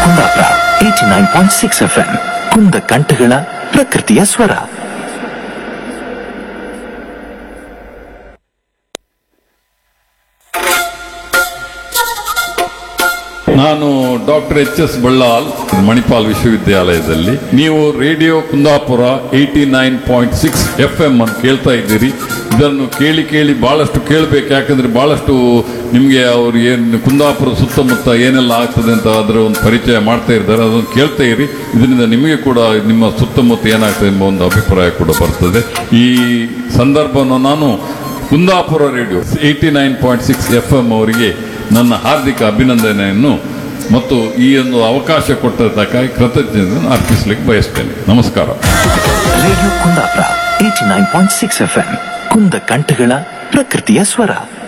Kundapura eighty nine point six F M Kunda ಕಂಠಗಳ ಪ್ರಕೃತಿಯ ಸ್ವರ ನಾನು doctor H S Ballal Manipal ವಿಶ್ವವಿದ್ಯಾಲಯದಲ್ಲಿ ನೀವು radio Kundapura eighty nine point six F M ಅಂತ ಕೇಳ್ತಾ ಇದ್ದೀರಿ ಇದನ್ನು ಕೇಳಿ ಕೇಳಿ ಬಹಳಷ್ಟು ಕೇಳಬೇಕು ಯಾಕಂದ್ರೆ ಬಹಳಷ್ಟು ನಿಮಗೆ ಅವ್ರು ಏನು ಕುಂದಾಪುರ ಸುತ್ತಮುತ್ತ ಏನೆಲ್ಲ ಆಗ್ತದೆ ಅಂತ ಅದರ ಒಂದು ಪರಿಚಯ ಮಾಡ್ತಾ ಇದ್ದಾರೆ ಅದನ್ನು ಕೇಳ್ತಾ ಇರಿ ಇದರಿಂದ ನಿಮಗೆ ಕೂಡ ನಿಮ್ಮ ಸುತ್ತಮುತ್ತ ಏನಾಗ್ತದೆ ಎಂಬ ಒಂದು ಅಭಿಪ್ರಾಯ ಕೂಡ ಬರ್ತದೆ ಈ ಸಂದರ್ಭವನ್ನು ನಾನು Kundapura radio eighty nine point six F M ಅವರಿಗೆ ನನ್ನ ಹಾರ್ದಿಕ ಅಭಿನಂದನೆಯನ್ನು ಮತ್ತು ಈ ಒಂದು ಅವಕಾಶ ಕೊಟ್ಟದ್ದಕ್ಕಾಗಿ ಕೃತಜ್ಞತೆಯನ್ನು ಅರ್ಪಿಸಲಿಕ್ಕೆ ಬಯಸ್ತೇನೆ ನಮಸ್ಕಾರ radio Kundapura eighty nine point six F M Kunda ಕಂಠಗಳ ಪ್ರಕೃತಿಯ ಸ್ವರ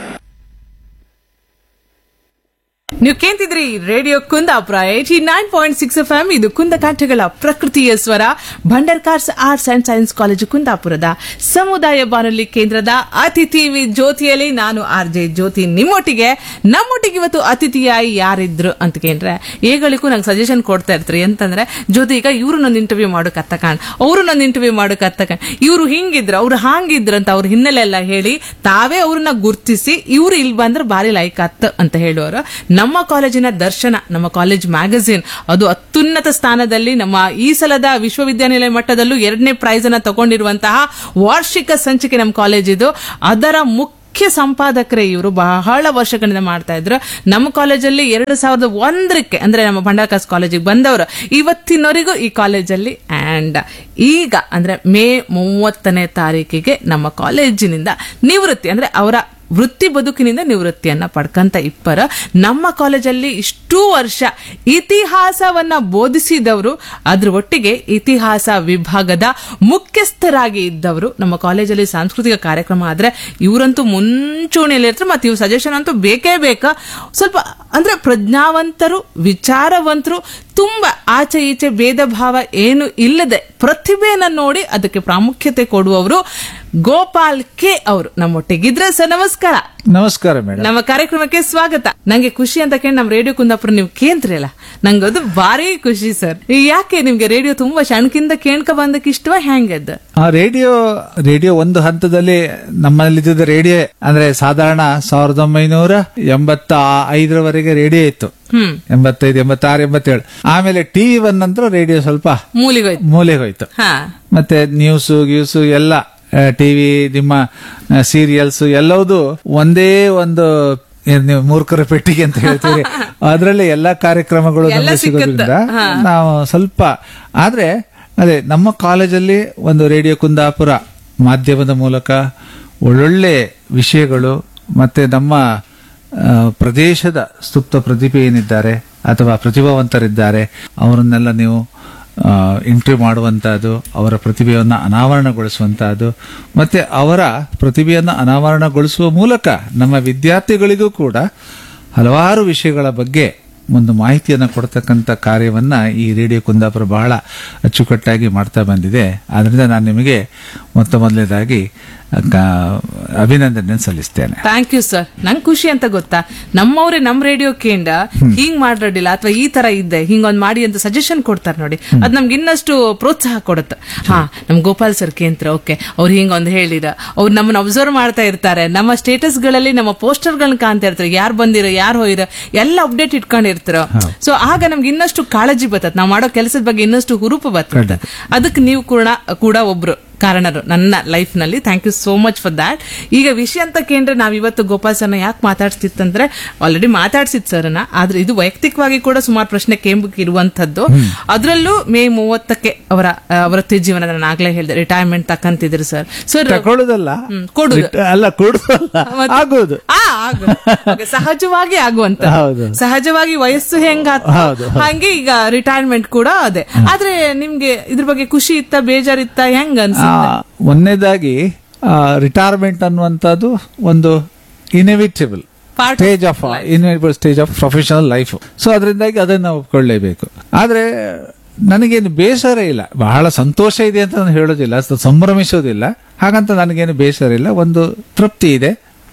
ನೀವು ಕೇಂತಿದ್ರಿ radio Kundapura eighty nine point six F M ಇದು ಕುಂದಕಾಂಠಗಳ ಪ್ರಕೃತಿಯ ಸ್ವರ Bhandarkars arts and science college ಕುಂದಾಪುರದ ಸಮುದಾಯ ಬಾನುಲಿ ಕೇಂದ್ರದ ಅತಿಥಿ ವಿ- ಜ್ಯೋತಿಯಲ್ಲಿ ನಾನು ಆರ್ ಜೆ ಜ್ಯೋತಿ ನಿಮ್ಮೊಟ್ಟಿಗೆ ನಮ್ಮೊಟ್ಟಿಗೆ ಇವತ್ತು ಅತಿಥಿಯಾಗಿ ಯಾರಿದ್ರು ಅಂತ ಕೇಂದ್ರೆ ಏಗಳಿಗೂ ನಂಗೆ ಸಜೆಷನ್ ಕೊಡ್ತಾ ಇರ್ತಾರೆ ಎಂತಂದ್ರೆ ಜ್ಯೋತಿ ಈಗ ಇವ್ರು ನನ್ನ ಇಂಟರ್ವ್ಯೂ ಮಾಡೋಕತ್ತ ಕಾಣ್ ಅವರು ನನ್ನ ಇಂಟರ್ವ್ಯೂ ಮಾಡೋಕತ್ತ ಕಾಣ್ ಇವ್ರು ಹಿಂಗಿದ್ರು ಅವ್ರು ಹಾಂಗಿದ್ರು ಅಂತ ಅವ್ರ ಹಿನ್ನೆಲೆ ಎಲ್ಲ ಹೇಳಿ ತಾವೇ ಅವ್ರನ್ನ ಗುರ್ತಿಸಿ ಇವ್ರು ಇಲ್ಲಿ ಬಂದ್ರೆ ಬಾರಿ ಲೈಕ್ ಅತ್ತ ಅಂತ ಹೇಳುವರು ನಮ್ಮ ಕಾಲೇಜಿನ ದರ್ಶನ ನಮ್ಮ ಕಾಲೇಜ್ ಮ್ಯಾಗಝಿನ್ ಅದು ಅತ್ಯುನ್ನತ ಸ್ಥಾನದಲ್ಲಿ ನಮ್ಮ ಈ ಸಲದ ವಿಶ್ವವಿದ್ಯಾನಿಲಯ ಮಟ್ಟದಲ್ಲೂ ಎರಡನೇ ಪ್ರೈಸ್ ಅನ್ನ ತಗೊಂಡಿರುವಂತಹ ವಾರ್ಷಿಕ ಸಂಚಿಕೆ ನಮ್ಮ ಕಾಲೇಜ್ ಇದು ಅದರ ಮುಖ್ಯ ಸಂಪಾದಕರೇ ಇವರು ಬಹಳ ವರ್ಷಗಳಿಂದ ಮಾಡ್ತಾ ಇದ್ರು ನಮ್ಮ ಕಾಲೇಜಲ್ಲಿ ಎರಡು ಸಾವಿರದ ಒಂದರಕ್ಕೆ ಅಂದ್ರೆ ನಮ್ಮ ಭಂಡಾರ್ಕಾಸ್ ಕಾಲೇಜಿಗೆ ಬಂದವರು ಇವತ್ತಿನವರೆಗೂ ಈ ಕಾಲೇಜಲ್ಲಿ ಅಂಡ್ ಈಗ ಅಂದ್ರೆ ಮೇ ಮೂವತ್ತನೇ ತಾರೀಕಿಗೆ ನಮ್ಮ ಕಾಲೇಜಿನಿಂದ ನಿವೃತ್ತಿ ಅಂದ್ರೆ ಅವರ ವೃತ್ತಿ ಬದುಕಿನಿಂದ ನಿವೃತ್ತಿಯನ್ನ ಪಡ್ಕಂತ ಇಪ್ಪರ ನಮ್ಮ ಕಾಲೇಜಲ್ಲಿ ಇಷ್ಟೂ ವರ್ಷ ಇತಿಹಾಸವನ್ನ ಬೋಧಿಸಿದವರು ಅದ್ರ ಒಟ್ಟಿಗೆ ಇತಿಹಾಸ ವಿಭಾಗದ ಮುಖ್ಯಸ್ಥರಾಗಿ ಇದ್ದವರು ನಮ್ಮ ಕಾಲೇಜಲ್ಲಿ ಸಾಂಸ್ಕೃತಿಕ ಕಾರ್ಯಕ್ರಮ ಆದ್ರೆ ಇವರಂತೂ ಮುಂಚೂಣಿಯಲ್ಲಿ ಇರ್ತಾರೆ ಮತ್ತೆ ಇವ್ರ ಸಜೆಷನ್ ಅಂತೂ ಬೇಕೇ ಬೇಕಾ ಸ್ವಲ್ಪ ಅಂದ್ರೆ ಪ್ರಜ್ಞಾವಂತರು ವಿಚಾರವಂತರು ತುಂಬಾ ಆಚೆ ಈಚೆ ಭೇದ ಭಾವ ಏನು ಇಲ್ಲದೆ ಪ್ರತಿಭೆಯನ್ನ ನೋಡಿ ಅದಕ್ಕೆ ಪ್ರಾಮುಖ್ಯತೆ ಕೊಡುವವರು ಗೋಪಾಲ್ ಕೆ ಅವರು ನಮ್ಮೊಟ್ಟಿಗಿದ್ರೆ ಸರ್ ನಮಸ್ಕಾರ ನಮಸ್ಕಾರ ಮೇಡಮ್ ನಮ್ಮ ಕಾರ್ಯಕ್ರಮಕ್ಕೆ ಸ್ವಾಗತ ನಂಗೆ ಖುಷಿ ಅಂತ ಕೇಳಿ ನಮ್ಮ ರೇಡಿಯೋ ಕುಂದಾಪುರ ನೀವು ಕೇಂದ್ರಲ್ಲ ನಂಗೆ ಅದು ಭಾರಿ ಖುಷಿ ಸರ್ ಯಾಕೆ ನಿಮ್ಗೆ ರೇಡಿಯೋ ತುಂಬಾ ಸಣ್ಣಕಿಂದ ಕೇಳ್ಕ ಬಂದಕ್ಕೆ ಇಷ್ಟವಾ ಹೆಂಗದ ಆ ರೇಡಿಯೋ ರೇಡಿಯೋ ಒಂದು ಹಂತದಲ್ಲಿ ನಮ್ಮಲ್ಲಿದ್ದ ರೇಡಿಯೋ ಅಂದ್ರೆ ಸಾಧಾರಣ ಸಾವಿರದ ಒಂಬೈನೂರ ಎಂಬತ್ತ ಐದರವರೆಗೆ ರೇಡಿಯೋ ಇತ್ತು ಹ್ಮ್ ಎಂಬತ್ತೈದು ಎಂಬತ್ತಾರು ಎಂಬತ್ತೇಳು ಆಮೇಲೆ ಟಿವಿ ಬಂದ ನಂತರ ರೇಡಿಯೋ ಸ್ವಲ್ಪ ಮೂಲಿಗೋಯ್ತು ಮೂಲೆ ಹೋಯ್ತು ಹಾ ಮತ್ತೆ ನ್ಯೂಸ್ ಗ್ಯೂಸು ಎಲ್ಲ ಟಿವಿ ನಿಮ್ಮ ಸೀರಿಯಲ್ಸ್ ಎಲ್ಲವುದು ಒಂದೇ ಒಂದು ಏನ್ ನೀವು ಮೂರ್ಖರ ಪೆಟ್ಟಿಗೆ ಅಂತ ಹೇಳ್ತೀರಿ ಅದರಲ್ಲಿ ಎಲ್ಲಾ ಕಾರ್ಯಕ್ರಮಗಳು ಎಲ್ಲ ನಮಗೆ ಸಿಕ್ಕತ್ತೆ. ಸಿಗೋದ್ರಿಂದ ಹಾ. ನಾವು ಸ್ವಲ್ಪ ಆದ್ರೆ ಅದೇ ನಮ್ಮ ಕಾಲೇಜಲ್ಲಿ ಒಂದು ರೇಡಿಯೋ ಕುಂದಾಪುರ ಮಾಧ್ಯಮದ ಮೂಲಕ ಒಳ್ಳೊಳ್ಳೆ ವಿಷಯಗಳು ಮತ್ತೆ ನಮ್ಮ ಆ, ಪ್ರದೇಶದ ಸುಪ್ತ ಪ್ರತಿಭೆ ಏನಿದ್ದಾರೆ ಅಥವಾ ಪ್ರತಿಭಾವಂತರಿದ್ದಾರೆ ಅವರನ್ನೆಲ್ಲ ನೀವು ಇಂಟರ್ವ್ಯೂ ಮಾಡುವಂತಹದ್ದು ಅವರ ಪ್ರತಿಭೆಯನ್ನು ಅನಾವರಣಗೊಳಿಸುವಂತಹದ್ದು ಮತ್ತೆ ಅವರ ಪ್ರತಿಭೆಯನ್ನು ಅನಾವರಣಗೊಳಿಸುವ ಮೂಲಕ ನಮ್ಮ ವಿದ್ಯಾರ್ಥಿಗಳಿಗೂ ಕೂಡ ಹಲವಾರು ವಿಷಯಗಳ ಬಗ್ಗೆ ಒಂದು ಮಾಹಿತಿಯನ್ನು ಕೊಡ್ತಕ್ಕಂಥ ಕಾರ್ಯವನ್ನ ಈ ರೇಡಿಯೋ ಕುಂದಾಪುರ ಬಹಳ ಅಚ್ಚುಕಟ್ಟಾಗಿ ಮಾಡ್ತಾ ಬಂದಿದೆ ಆದ್ರಿಂದ ನಾನು ನಿಮಗೆ ಮೊತ್ತ ಮೊದಲನೇದಾಗಿ ಅಭಿನಂದನೆ ಸಲ್ಲಿಸ್ತೇನೆ ಥ್ಯಾಂಕ್ ಯು ಸರ್ ನಂಗೆ ಖುಷಿ ಅಂತ ಗೊತ್ತಾ ನಮ್ಮವ್ರೆ ನಮ್ ರೇಡಿಯೋ ಕೇಂದ್ರ ಹಿಂಗ್ ಮಾಡ್ರಡಿಲ್ಲ ಅಥವಾ ಈ ತರ ಇದ್ದೆ ಹಿಂಗೊಂದ್ ಮಾಡಿ ಅಂತ ಸಜೆಷನ್ ಕೊಡ್ತಾರೆ ನೋಡಿ ಅದ್ ನಮ್ಗೆ ಇನ್ನಷ್ಟು ಪ್ರೋತ್ಸಾಹ ಕೊಡುತ್ತೆ ಹಾ ನಮ್ ಗೋಪಾಲ್ ಸರ್ ಕೇಂದ್ರ ಓಕೆ ಅವ್ರು ಹಿಂಗೊಂದ್ ಹೇಳಿರ ಅವ್ರು ನಮ್ಮನ್ನ ಅಬ್ಸರ್ವ್ ಮಾಡ್ತಾ ಇರ್ತಾರೆ ನಮ್ಮ ಸ್ಟೇಟಸ್ ಗಳಲ್ಲಿ ನಮ್ಮ ಪೋಸ್ಟರ್ ಗಳನ್ನ ಕಾಣ್ತಾ ಇರ್ತಾರೆ ಯಾರು ಬಂದಿರೋ ಯಾರು ಹೋಗಿರೋ ಎಲ್ಲ ಅಪ್ಡೇಟ್ ಇಟ್ಕೊಂಡಿರ್ತಾರ ಸೊ ಆಗ ನಮ್ಗೆ ಇನ್ನಷ್ಟು ಕಾಳಜಿ ಬರ್ತದೆ ನಾವು ಮಾಡೋ ಕೆಲಸದ ಬಗ್ಗೆ ಇನ್ನಷ್ಟು ಹುರುಪು ಬರ್ತದೆ ಅದಕ್ಕೆ ನೀವು ಕೂಡ ಕೂಡ ಒಬ್ರು ಕಾರಣರು ನನ್ನ ಲೈಫ್ ನಲ್ಲಿ thank you so much for that ಈಗ ವಿಷಯ ಅಂತ ಕೇಂದ್ರೆ ನಾವ್ ಇವತ್ತು ಗೋಪಾಲ್ ಸರ್ನ ಯಾಕೆ ಮಾತಾಡ್ತಿತ್ತಂದ್ರೆ ಆಲ್ರೆಡಿ ಮಾತಾಡ್ಸಿದ್ ಸರ್ನ ಆದ್ರೆ ಇದು ವೈಯಕ್ತಿಕವಾಗಿ ಕೂಡ ಸುಮಾರು ಪ್ರಶ್ನೆ ಕೇಂಬಕ್ಕೆ ಇರುವಂತದ್ದು ಅದರಲ್ಲೂ ಮೇ ಮೂವತ್ತಕ್ಕೆ ಅವರ ಆ, ವೃತ್ತಿ ಜೀವನ ನಾನು ಆಗ್ಲೇ ಹೇಳಿದೆ ರಿಟೈರ್ಮೆಂಟ್ ತಕ್ಕಂತಿದ್ರು ಸರ್ ಸರ್ ತಗೊಳ್ಳೋದಲ್ಲ ಹ್ಮ್, ಕೊಡುದು. ರಿಟ್- ಅಲ್ಲ ಕೊಡುದಲ್ಲ ಆಗೋದು ಆ, ಆಗು. Okay, ಸಹಜವಾಗಿ ಆಗುವಂತ ಹೌದು. ಸಹಜವಾಗಿ ವಯಸ್ಸು ಹೆಂಗ ಹೌದು, ಹಂಗೆ ಈಗ ರಿಟೈರ್ಮೆಂಟ್ ಕೂಡ ಅದೇ ಆದ್ರೆ ನಿಮ್ಗೆ ಇದ್ರ ಬಗ್ಗೆ ಖುಷಿ ಇತ್ತ ಬೇಜಾರಿತ್ತ ಹೆಂಗ ಅನ್ಸ ಆ, ಒಂದನೇದಾಗಿ ರಿಟೈರ್ಮೆಂಟ್ ಅನ್ನುವಂಥದ್ದು ಒಂದು inevitable Part of stage of inevitable stage of professional life so ಅದರಿಂದಾಗಿ ಅದನ್ನ ನಾವು ಒಪ್ಕೊಳ್ಳೇಬೇಕು ಆದ್ರೆ ನನಗೇನು ಬೇಸರ ಇಲ್ಲ ಬಹಳ ಸಂತೋಷ ಇದೆ ಅಂತ ನಾನು ಹೇಳೋದಿಲ್ಲ ಸ- ಸಂಭ್ರಮಿಸೋದಿಲ್ಲ ಹಾಗಂತ ನನಗೇನು ಬೇಸರ ಇಲ್ಲ ಒಂದು ತೃಪ್ತಿ ಇದೆ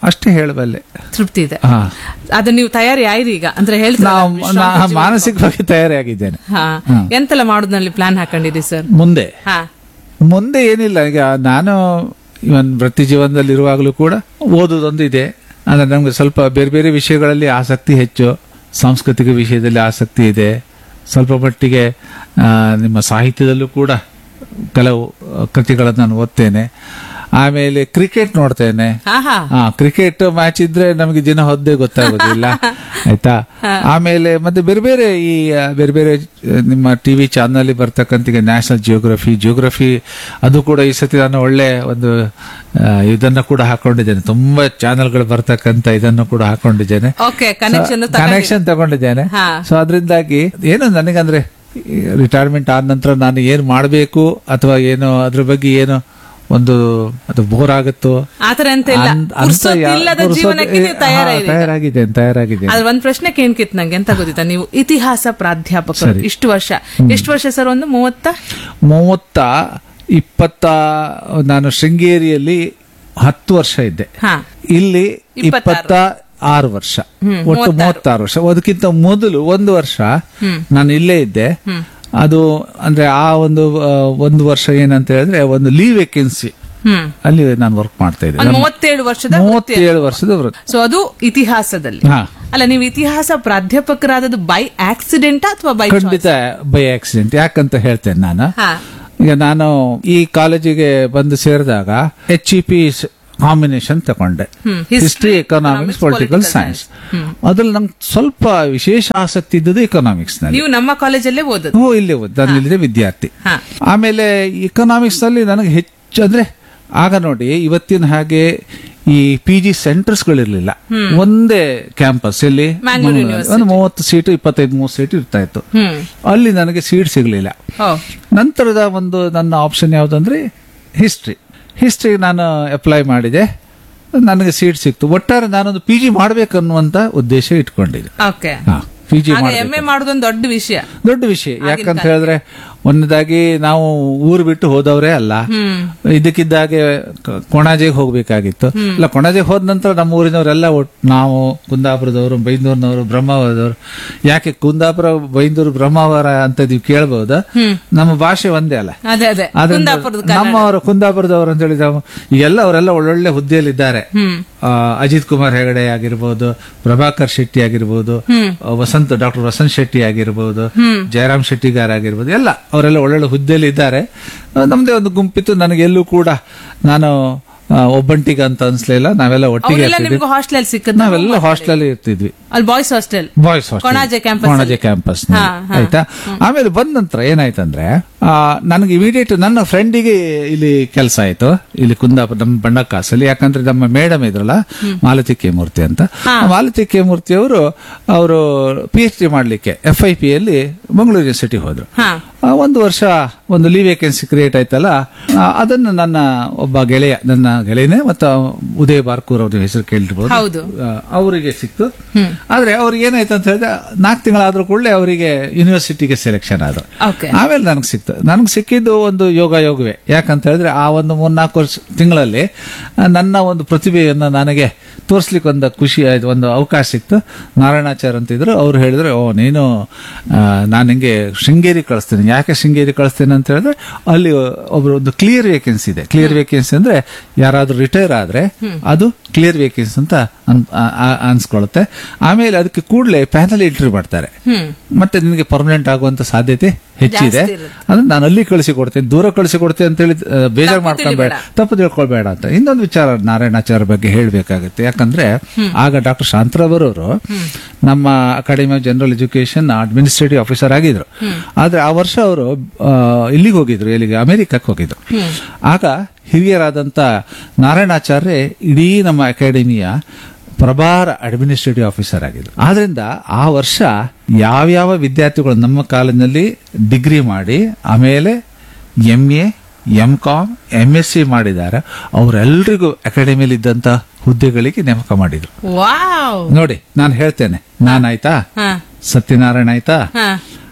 ಅಷ್ಟೇ ಹೇಳಬಲ್ಲೆ ತೃಪ್ತಿ ಇದೆ ಹಾ. ಅದು ನೀವು ತಯಾರಿ ಆಯ್ರಿ ಈಗ ಅಂದ್ರೆ ಹೇಳ್ತಾರೆ ನಾವು ನಾ ಮಾನಸಿಕವಾಗಿ ತಯಾರಾಗಿದ್ದೇನೆ ಹಾ ಎಂತೆಲ್ಲ ಮಾಡೋದ್ನಲ್ಲಿ ಪ್ಲಾನ್ ಹಾಕೊಂಡಿರಿ ಸರ್ ಮುಂದೆ ಹಾ ಮುಂದೆ ಏನಿಲ್ಲ ಈಗ ನಾನು ಇವನ್ ವೃತ್ತಿ ಜೀವನದಲ್ಲಿ ಇರುವಾಗಲೂ ಕೂಡ ಓದುವುದೊಂದು ಇದೆ ಅಂದ್ರೆ ನಮ್ಗೆ ಸ್ವಲ್ಪ ಬೇರೆ ಬೇರೆ ವಿಷಯಗಳಲ್ಲಿ ಆಸಕ್ತಿ ಹೆಚ್ಚು ಸಾಂಸ್ಕೃತಿಕ ವಿಷಯದಲ್ಲಿ ಆಸಕ್ತಿ ಇದೆ ಸ್ವಲ್ಪ ಮಟ್ಟಿಗೆ ಆ, ನಿಮ್ಮ ಸಾಹಿತ್ಯದಲ್ಲೂ ಕೂಡ ಕೆಲವು ಕೃತಿಗಳನ್ನು ನಾನು ಓದ್ತೇನೆ ಆಮೇಲೆ ಕ್ರಿಕೆಟ್ ನೋಡ್ತೇನೆ ಹಾ ಹಾ ಹಾ ಕ್ರಿಕೆಟ್ ಮ್ಯಾಚ್ ಇದ್ರೆ ನಮಗೆ ದಿನ ಹೊದ್ದೇ ಗೊತ್ತಾಗೋದಿಲ್ಲ ಆಯ್ತಾ ಆಮೇಲೆ ಮತ್ತೆ ಬೇರೆ ಬೇರೆ ಈ ಆ, ಬೇರೆ ಬೇರೆ ಆ, ನಿಮ್ಮ ಟಿವಿ ಚಾನಲ್ ಬರ್ತಕ್ಕಂಥ ನ್ಯಾಷನಲ್ ಜಿಯೋಗ್ರಫಿ ಜಿಯೋಗ್ರಫಿ ಅದು ಕೂಡ ಈ ಸತಿ ನಾನು ಒಳ್ಳೆ ಒಂದು ಆ, ಇದನ್ನ ಕೂಡ ಹಾಕೊಂಡಿದ್ದೇನೆ ತುಂಬಾ ಚಾನೆಲ್ಗಳು ಬರ್ತಕ್ಕಂಥ ಇದನ್ನು ಕೂಡ ಹಾಕೊಂಡಿದ್ದೇನೆ ಓಕೆ ಕನೆಕ್ಷನ್ ಕನೆಕ್ಷನ್ ತಗೊಂಡಿದ್ದೇನೆ ಹಾ. ಸೊ ಅದರಿಂದಾಗಿ ಏನು ನನಗಂದ್ರೆ ರಿಟೈರ್ಮೆಂಟ್ ಆದ ನಂತರ ನಾನು ಏನು ಮಾಡಬೇಕು ಅಥವಾ ಏನು ಅದ್ರ ಬಗ್ಗೆ ಏನು ಒಂದು ಅದು ಬೋರ್ ಆಗುತ್ತೋ ಆತರ ಅಂತ ಇಲ್ಲ ಅನ್- ಅಂತ ಪುರ್ಸೊತ್ತು ಯಾ- ಇಲ್ಲದ ಪುರ್ಸೊತ್ತು- ಜೀವನಕ್ಕೆ ನೀವು ಹಾ, ತಯಾರಾಗಿದೆ ತಯಾರಾಗಿದ್ದೇನೆ ತಯಾರಾಗಿದ್ದೇನೆ ಅದ್ರ ಒಂದ್ ಪ್ರಶ್ನೆ ಕೇಳ್ಕಿತ್ ನಂಗೆ ಎಂತ ಗೊತ್ತಿತ್ತ ನೀವು ಇತಿಹಾಸ ಪ್ರಾಧ್ಯಾಪಕರು ಸರಿ. ಇಷ್ಟು ವರ್ಷ ಎಷ್ಟು ವರ್ಷ ಸರ್ ಒಂದು ಮೂವತ್ತ ಮೂವತ್ತ ಇಪ್ಪತ್ತ ನಾನು ಶೃಂಗೇರಿಯಲ್ಲಿ ಹತ್ತು ವರ್ಷ ಇದ್ದೆ ಹಾ ಇಲ್ಲಿ ಇಪ್ಪತ್ತಾರು. ಇಪ್ಪತ್ತ ಆರು ವರ್ಷ ಹ್ಮ್, ಒಟ್ಟು ಮೂವತ್ತಾರು. ಮೂವತ್ತಾರು ವರ್ಷ ಅದಕ್ಕಿಂತ ಮೊದಲು ಒಂದು ವರ್ಷ ನಾನು ಇಲ್ಲೇ ಇದ್ದೆ ಅದು ಅಂದ್ರೆ ಆ ಒಂದು ಆ, ಒಂದು ವರ್ಷ ಏನಂತ ಹೇಳಿದ್ರೆ ಒಂದು ಲೀವ್ ವೇಕೆನ್ಸಿ ಹ್ಮ್ ಅಲ್ಲಿ ನಾನು ವರ್ಕ್ ಮಾಡ್ತಾ ಇದ್ದೆ ಒಂದ್ ಮೂವತ್ತೇಳು ವರ್ಷದ ಮೂವತ್ತೇಳು ವರ್ಷದ ವೃತ್ತಿ ಸೊ ಅದು ಇತಿಹಾಸದಲ್ಲಿ ಹಾ ಅಲ್ಲ ನೀವು ಇತಿಹಾಸ ಪ್ರಾಧ್ಯಾಪಕರಾದದ್ದು ಬೈ ಆಕ್ಸಿಡೆಂಟ್ ಅಥವಾ ಬೈ ಖಂಡಿತ ಬೈ ಆಕ್ಸಿಡೆಂಟ್ ಯಾಕಂತ ಹೇಳ್ತೇನೆ ನಾನು ಹಾ ಈಗ ನಾನು ಈ ಕಾಲೇಜಿಗೆ ಬಂದು ಸೇರಿದಾಗ ಎಚ್ ಇ ಪಿ ಕಾಂಬಿನೇಷನ್ ತಗೊಂಡೆ ಹ್ಮ್. History History, economics economics, political political science ಅದ್ರಲ್ಲಿ ನಂಗೆ ಸ್ವಲ್ಪ ವಿಶೇಷ ಆಸಕ್ತಿ ಇದ್ದದ್ದು ಎಕನಾಮಿಕ್ಸ್ ನಲ್ಲಿ ನೀವು ನಮ್ಮ ಕಾಲೇಜಲ್ಲೇ ಓದದ್ದು ಓ ಇಲ್ಲಿ ಓದ್- ನಾನು ಇಲ್ಲಿದೆ ವಿದ್ಯಾರ್ಥಿ ಹಾ. ಆಮೇಲೆ ಎಕನಾಮಿಕ್ಸ್ ನಲ್ಲಿ ನನಗೆ ಹೆಚ್ಚು ಅಂದ್ರೆ ಆಗ ನೋಡಿ ಇವತ್ತಿನ ಹಾಗೆ ಈ ಪಿ ಜಿ ಸೆಂಟರ್ಸ್ ಗಳಿರ್ಲಿಲ್ಲ ಒಂದೇ ಕ್ಯಾಂಪಸ್ ಇಲ್ಲಿ ಮ್ಯಾಂಗ್ಳೂರ್ ಯೂನಿವರ್ಸಿಟಿ. ಒಂದು ಮೂವತ್ತು ಸೀಟು ಇಪ್ಪತ್ತೈದು ಮೂವತ್ತು ಸೀಟ್ ಇರ್ತಾ ಇತ್ತು ಹ್ಮ್ ಅಲ್ಲಿ ನನಗೆ ಸೀಟ್ ಸಿಗ್ಲಿಲ್ಲ ಓ ನಂತರದ ಒಂದು ನನ್ನ ಆಪ್ಷನ್ ಯಾವುದಂದ್ರೆ ಹಿಸ್ಟ್ರಿ ಹಿಸ್ಟ್ರಿ ನಾನು ಅಪ್ಲೈ ಮಾಡಿದೆ ನನಗೆ ಸೀಟ್ ಸಿಕ್ತು ಒಟ್ಟಾರೆ ನಾನೊಂದು ಪಿ ಜಿ ಮಾಡ್ಬೇಕನ್ನುವಂತ ಉದ್ದೇಶ ಇಟ್ಕೊಂಡಿದ್ದೆ ಓಕೆ ಹಾ ಪಿ ಜಿ ಆಗ ಎಂ ಎ ಮಾಡೋದೊಂದು ದೊಡ್ಡ ವಿಷಯ ದೊಡ್ಡ ವಿಷಯ ಯಾಕಂತ ಹೇಳಿದ್ರೆ ಒಂದದಾಗಿ ನಾವು ಊರು ಬಿಟ್ಟು ಹೋದವರೇ ಅಲ್ಲ ಇದಕ್ಕಿದ್ದಾಗೆ ಕ- ಕೊಣಾಜೆಗೆ ಹೋಗ್ಬೇಕಾಗಿತ್ತು ಇಲ್ಲ ಕೊಣಾಜೆಗೆ ಹೋದ ನಂತರ ನಮ್ಮ ಊರಿನವರೆಲ್ಲ ಒಟ್- ನಾವು ಕುಂದಾಪುರದವರು ಬೈಂದೂರಿನವರು ಬ್ರಹ್ಮಾವರದವರು ಯಾಕೆ ಕುಂದಾಪುರ ಬೈಂದೂರು ಬ್ರಹ್ಮಾವರ ಅಂತ ನೀವು ಕೇಳಬಹುದಾ ನಮ್ಮ ಭಾಷೆ ಒಂದೇ ಅಲ್ಲ ಅದೇ ಅದೇ ಆದ್ರಿಂದ ಕುಂದಾಪುರದ ಕನ್ನಡ. ನಮ್ಮವರು ಕುಂದಾಪುರದವರು ಅಂತ ಹೇಳಿದ ಈಗೆಲ್ಲ ಅವರೆಲ್ಲ ಒಳ್ಳೊಳ್ಳೆ ಹುದ್ದೆಯಲ್ಲಿದ್ದಾರೆ ಆ, ಅಜಿತ್ ಕುಮಾರ್ ಹೆಗಡೆ ಆಗಿರ್ಬೋದು ಪ್ರಭಾಕರ್ ಶೆಟ್ಟಿ ಆಗಿರ್ಬೋದು ಆ, ವಸಂತ್ ಡಾಕ್ಟರ್ ವಸಂತ್ ಶೆಟ್ಟಿ ಆಗಿರ್ಬೋದು ಜಯರಾಮ್ ಶೆಟ್ಟಿಗಾರ್ ಆಗಿರ್ಬೋದು ಎಲ್ಲ ಅವರೆಲ್ಲ ಒಳ್ಳೊಳ್ಳೆ ಹುದ್ದೆಯಲ್ಲಿ ಇದ್ದಾರೆ ಆ, ನಮ್ದೇ ಒಂದು ಗುಂಪಿತ್ತು ನನಗೆ ಎಲ್ಲೂ ಕೂಡ ನಾನು ಆ, ಒಬ್ಬಂಟಿಗೆ ಅಂತ ಅನ್ಸ್ಲಿಲ್ಲ ನಾವೆಲ್ಲ ಒಟ್ಟಿಗೆ ಅವರೆಲ್ಲ ಇರ್ತಿದ್ವಿ ನಿಮ್ಗೆ ಹಾಸ್ಟೆಲ್ ಸಿಕ್ಕದ್ ನಾವೆಲ್ಲ ಹಾಸ್ಟೆಲ್ ಇರ್ತಿದ್ವಿ ಅಲ್ಲಿ boys hostel boys Konaje campus Konaje ಅಲ್ಲಿ. ಕ್ಯಾಂಪಸ್ ಹಾ, ಹಾ. ಆಯ್ತಾ ಆಮೇಲೆ ಬಂದ ನಂತರ ಏನಾಯ್ತಂದ್ರೆ ಆ, ನನಗೆ ಇಮಿಡಿಯೇಟ್ ನನ್ನ ಫ್ರೆಂಡಿಗೆ ಇಲ್ಲಿ ಕೆಲಸ ಆಯ್ತು ಇಲ್ಲಿ ಕುಂದಾಪುರ ನಮ್ಮ ಬಂಡಕ್ಕಾಸಲ್ಲಿ ಯಾಕಂದ್ರೆ ನಮ್ಮ ಮೇಡಮ್ ಇದ್ರಲ್ಲ ಮಾಲತಿ ಕೆ ಮೂರ್ತಿ ಅಂತ ಆ ಮಾಲತಿ ಕೆ ಮೂರ್ತಿ ಅವರು ಅವರು ಪಿ ಎಚ್ ಡಿ ಮಾಡ್ಲಿಕ್ಕೆ ಎಫ್ ಐ ಪಿ ಅಲ್ಲಿ ಮಂಗಳೂರು ಯೂನಿವರ್ಸಿಟಿ ಹೋದ್ರು ಹಾ ಆ, ಒಂದು ವರ್ಷ ಒಂದು ಲೀವ್ ವೇಕೆನ್ಸಿ ಕ್ರಿಯೇಟ್ ಆಯ್ತಲ್ಲ ಆ, ಅದನ್ನು ನನ್ನ ಒಬ್ಬ ಗೆಳೆಯ ನನ್ನ ಗೆಳೆಯನೇ ಮತ್ತು ಉದಯ್ ಬಾರ್ಕೂರ್ ಅವ್ರ ಹೆಸರು ಕೇಳಿರ್ಬೋದು ಹೌದು. ಆ, ಅವರಿಗೆ ಸಿಕ್ತು ಆದ್ರೆ ಅವ್ರಿಗೆ ಏನಾಯ್ತು ಅಂತ ಹೇಳಿದ್ರೆ ನಾಲ್ಕು ತಿಂಗಳಾದ್ರೂ ಕೂಡಲೇ ಅವರಿಗೆ ಯೂನಿವರ್ಸಿಟಿಗೆ ಸೆಲೆಕ್ಷನ್ ಆದ್ರು ಓಕೆ ಆಮೇಲೆ ನನಗೆ ಸಿಕ್ತು ನನಗೆ ಸಿಕ್ಕಿದ್ದು ಒಂದು ಯೋಗ ಯೋಗವೇ ಯಾಕಂತ ಹೇಳಿದ್ರೆ ಆ ಒಂದು ಮೂರ್ನಾಲ್ಕು ವರ್ಷ ತಿಂಗಳಲ್ಲಿ ಆ, ನನ್ನ ಒಂದು ಪ್ರತಿಭೆಯನ್ನು ನನಗೆ ತೋರಿಸ್ಲಿಕ್ಕೆ ಒಂದು ಖುಷಿ ಆಯ್ತು ಒಂದು ಅವಕಾಶ ಸಿಕ್ತು ನಾರಾಯಣಾಚಾರ್ಯ ಅಂತಿದ್ರು ಅವ್ರು ಹೇಳಿದ್ರು ಓ ನೀನು ಆ, ನಾನು ನಿಂಗೆ ಶೃಂಗೇರಿ ಕಳಿಸ್ತೇನೆ ಯಾಕೆ ಶೃಂಗೇರಿ ಕಳಿಸ್ತೇನೆ ಅಂತ ಹೇಳಿದ್ರೆ ಅಲ್ಲಿ ಒಬ್ರು ಒಂದು ಕ್ಲಿಯರ್ ವೇಕೆನ್ಸಿ ಇದೆ ಕ್ಲಿಯರ್ ವೇಕೆನ್ಸಿ ಅಂದ್ರೆ ಯಾರಾದ್ರೂ ರಿಟೈರ್ ಆದ್ರೆ ಅದು ಕ್ಲಿಯರ್ ವೇಕೆನ್ಸಿ ಅಂತ ಅನ್- ಆ- ಆ- ಅನ್ಸ್ಕೊಳ್ಳುತ್ತೆ ಆಮೇಲೆ ಅದಕ್ಕೆ ಕೂಡಲೇ ಪ್ಯಾನಲ್ ಎಂಟ್ರಿ ಮಾಡ್ತಾರೆ ಹ್ಮ್ ಮತ್ತೆ ನಿನಗೆ ಪರ್ಮನೆಂಟ್ ಆಗುವಂತ ಸಾಧ್ಯತೆ ಹೆಚ್ಚಿದೆ ಜಾಸ್ತಿ ಇರುತ್ತೆ. ಅಂದ್ರೆ ನಾನು ಅಲ್ಲಿ ಕಳಿಸಿ ಕೊಡ್ತೇನೆ ದೂರ ಕಳಿಸಿ ಕೊಡ್ತೇನೆ ಅಂತ ಹೇಳಿ ಆ, ಬೇಜಾರು ತಪ್ಪು ಮಾಡ್ಕೊಳ್ಬೇಡ ತಿಳಿಬೇಡ. ತಪ್ಪು ತಿಳ್ಕೊಳ್ಬೇಡ ಅಂತ ಇನ್ನೊಂದು ವಿಚಾರ ನಾರಾಯಣಾಚಾರ್ಯ ಬಗ್ಗೆ ಹೇಳಬೇಕಾಗುತ್ತೆ ಯಾಕಂದ್ರೆ ಆಗ ಡಾಕ್ಟರ್ ಶಾಂತರಾವರವರು ನಮ್ಮ academy of general education administrative officer ಆಗಿದ್ರು ಆದ್ರೆ ಆ ವರ್ಷ ಅವರು ಇಲ್ಲಿಗೆ ಹೋಗಿದ್ರು ಎಲ್ಲಿಗೆ ಅಮೆರಿಕಕ್ಕೆ ಹೋಗಿದ್ರು ಆಗ ಹಿರಿಯರಾದಂತ ನಾರಾಯಣಾಚಾರ್ಯ ಇಡೀ ನಮ್ಮ ಅಕಾಡೆಮಿಯ ಪ್ರಭಾರ ಅಡ್ಮಿನಿಸ್ಟ್ರೇಟಿವ್ ಆಫೀಸರ್ ಆಗಿದ್ರು ಆದ್ರಿಂದ ಆ ವರ್ಷ ಯಾವ್ಯಾವ ವಿದ್ಯಾರ್ಥಿಗಳು ನಮ್ಮ ಕಾಲೇಜಿನಲ್ಲಿ ಡಿಗ್ರಿ ಮಾಡಿ ಆಮೇಲೆ M A M Com M S C ಮಾಡಿದ್ದಾರೆ ಅವರೆಲ್ಲರಿಗೂ ಅಕಾಡೆಮಿಯಲ್ಲಿ ಇದ್ದಂತ ಹುದ್ದೆಗಳಿಗೆ ನೇಮಕ ಮಾಡಿದ್ರು ವಾವ್ ನೋಡಿ ನಾನು ಹೇಳ್ತೇನೆ ನಾನಾಯ್ತಾ ಹಾ ಸತ್ಯನಾರಾಯಣ ಆಯ್ತಾ ಹಾ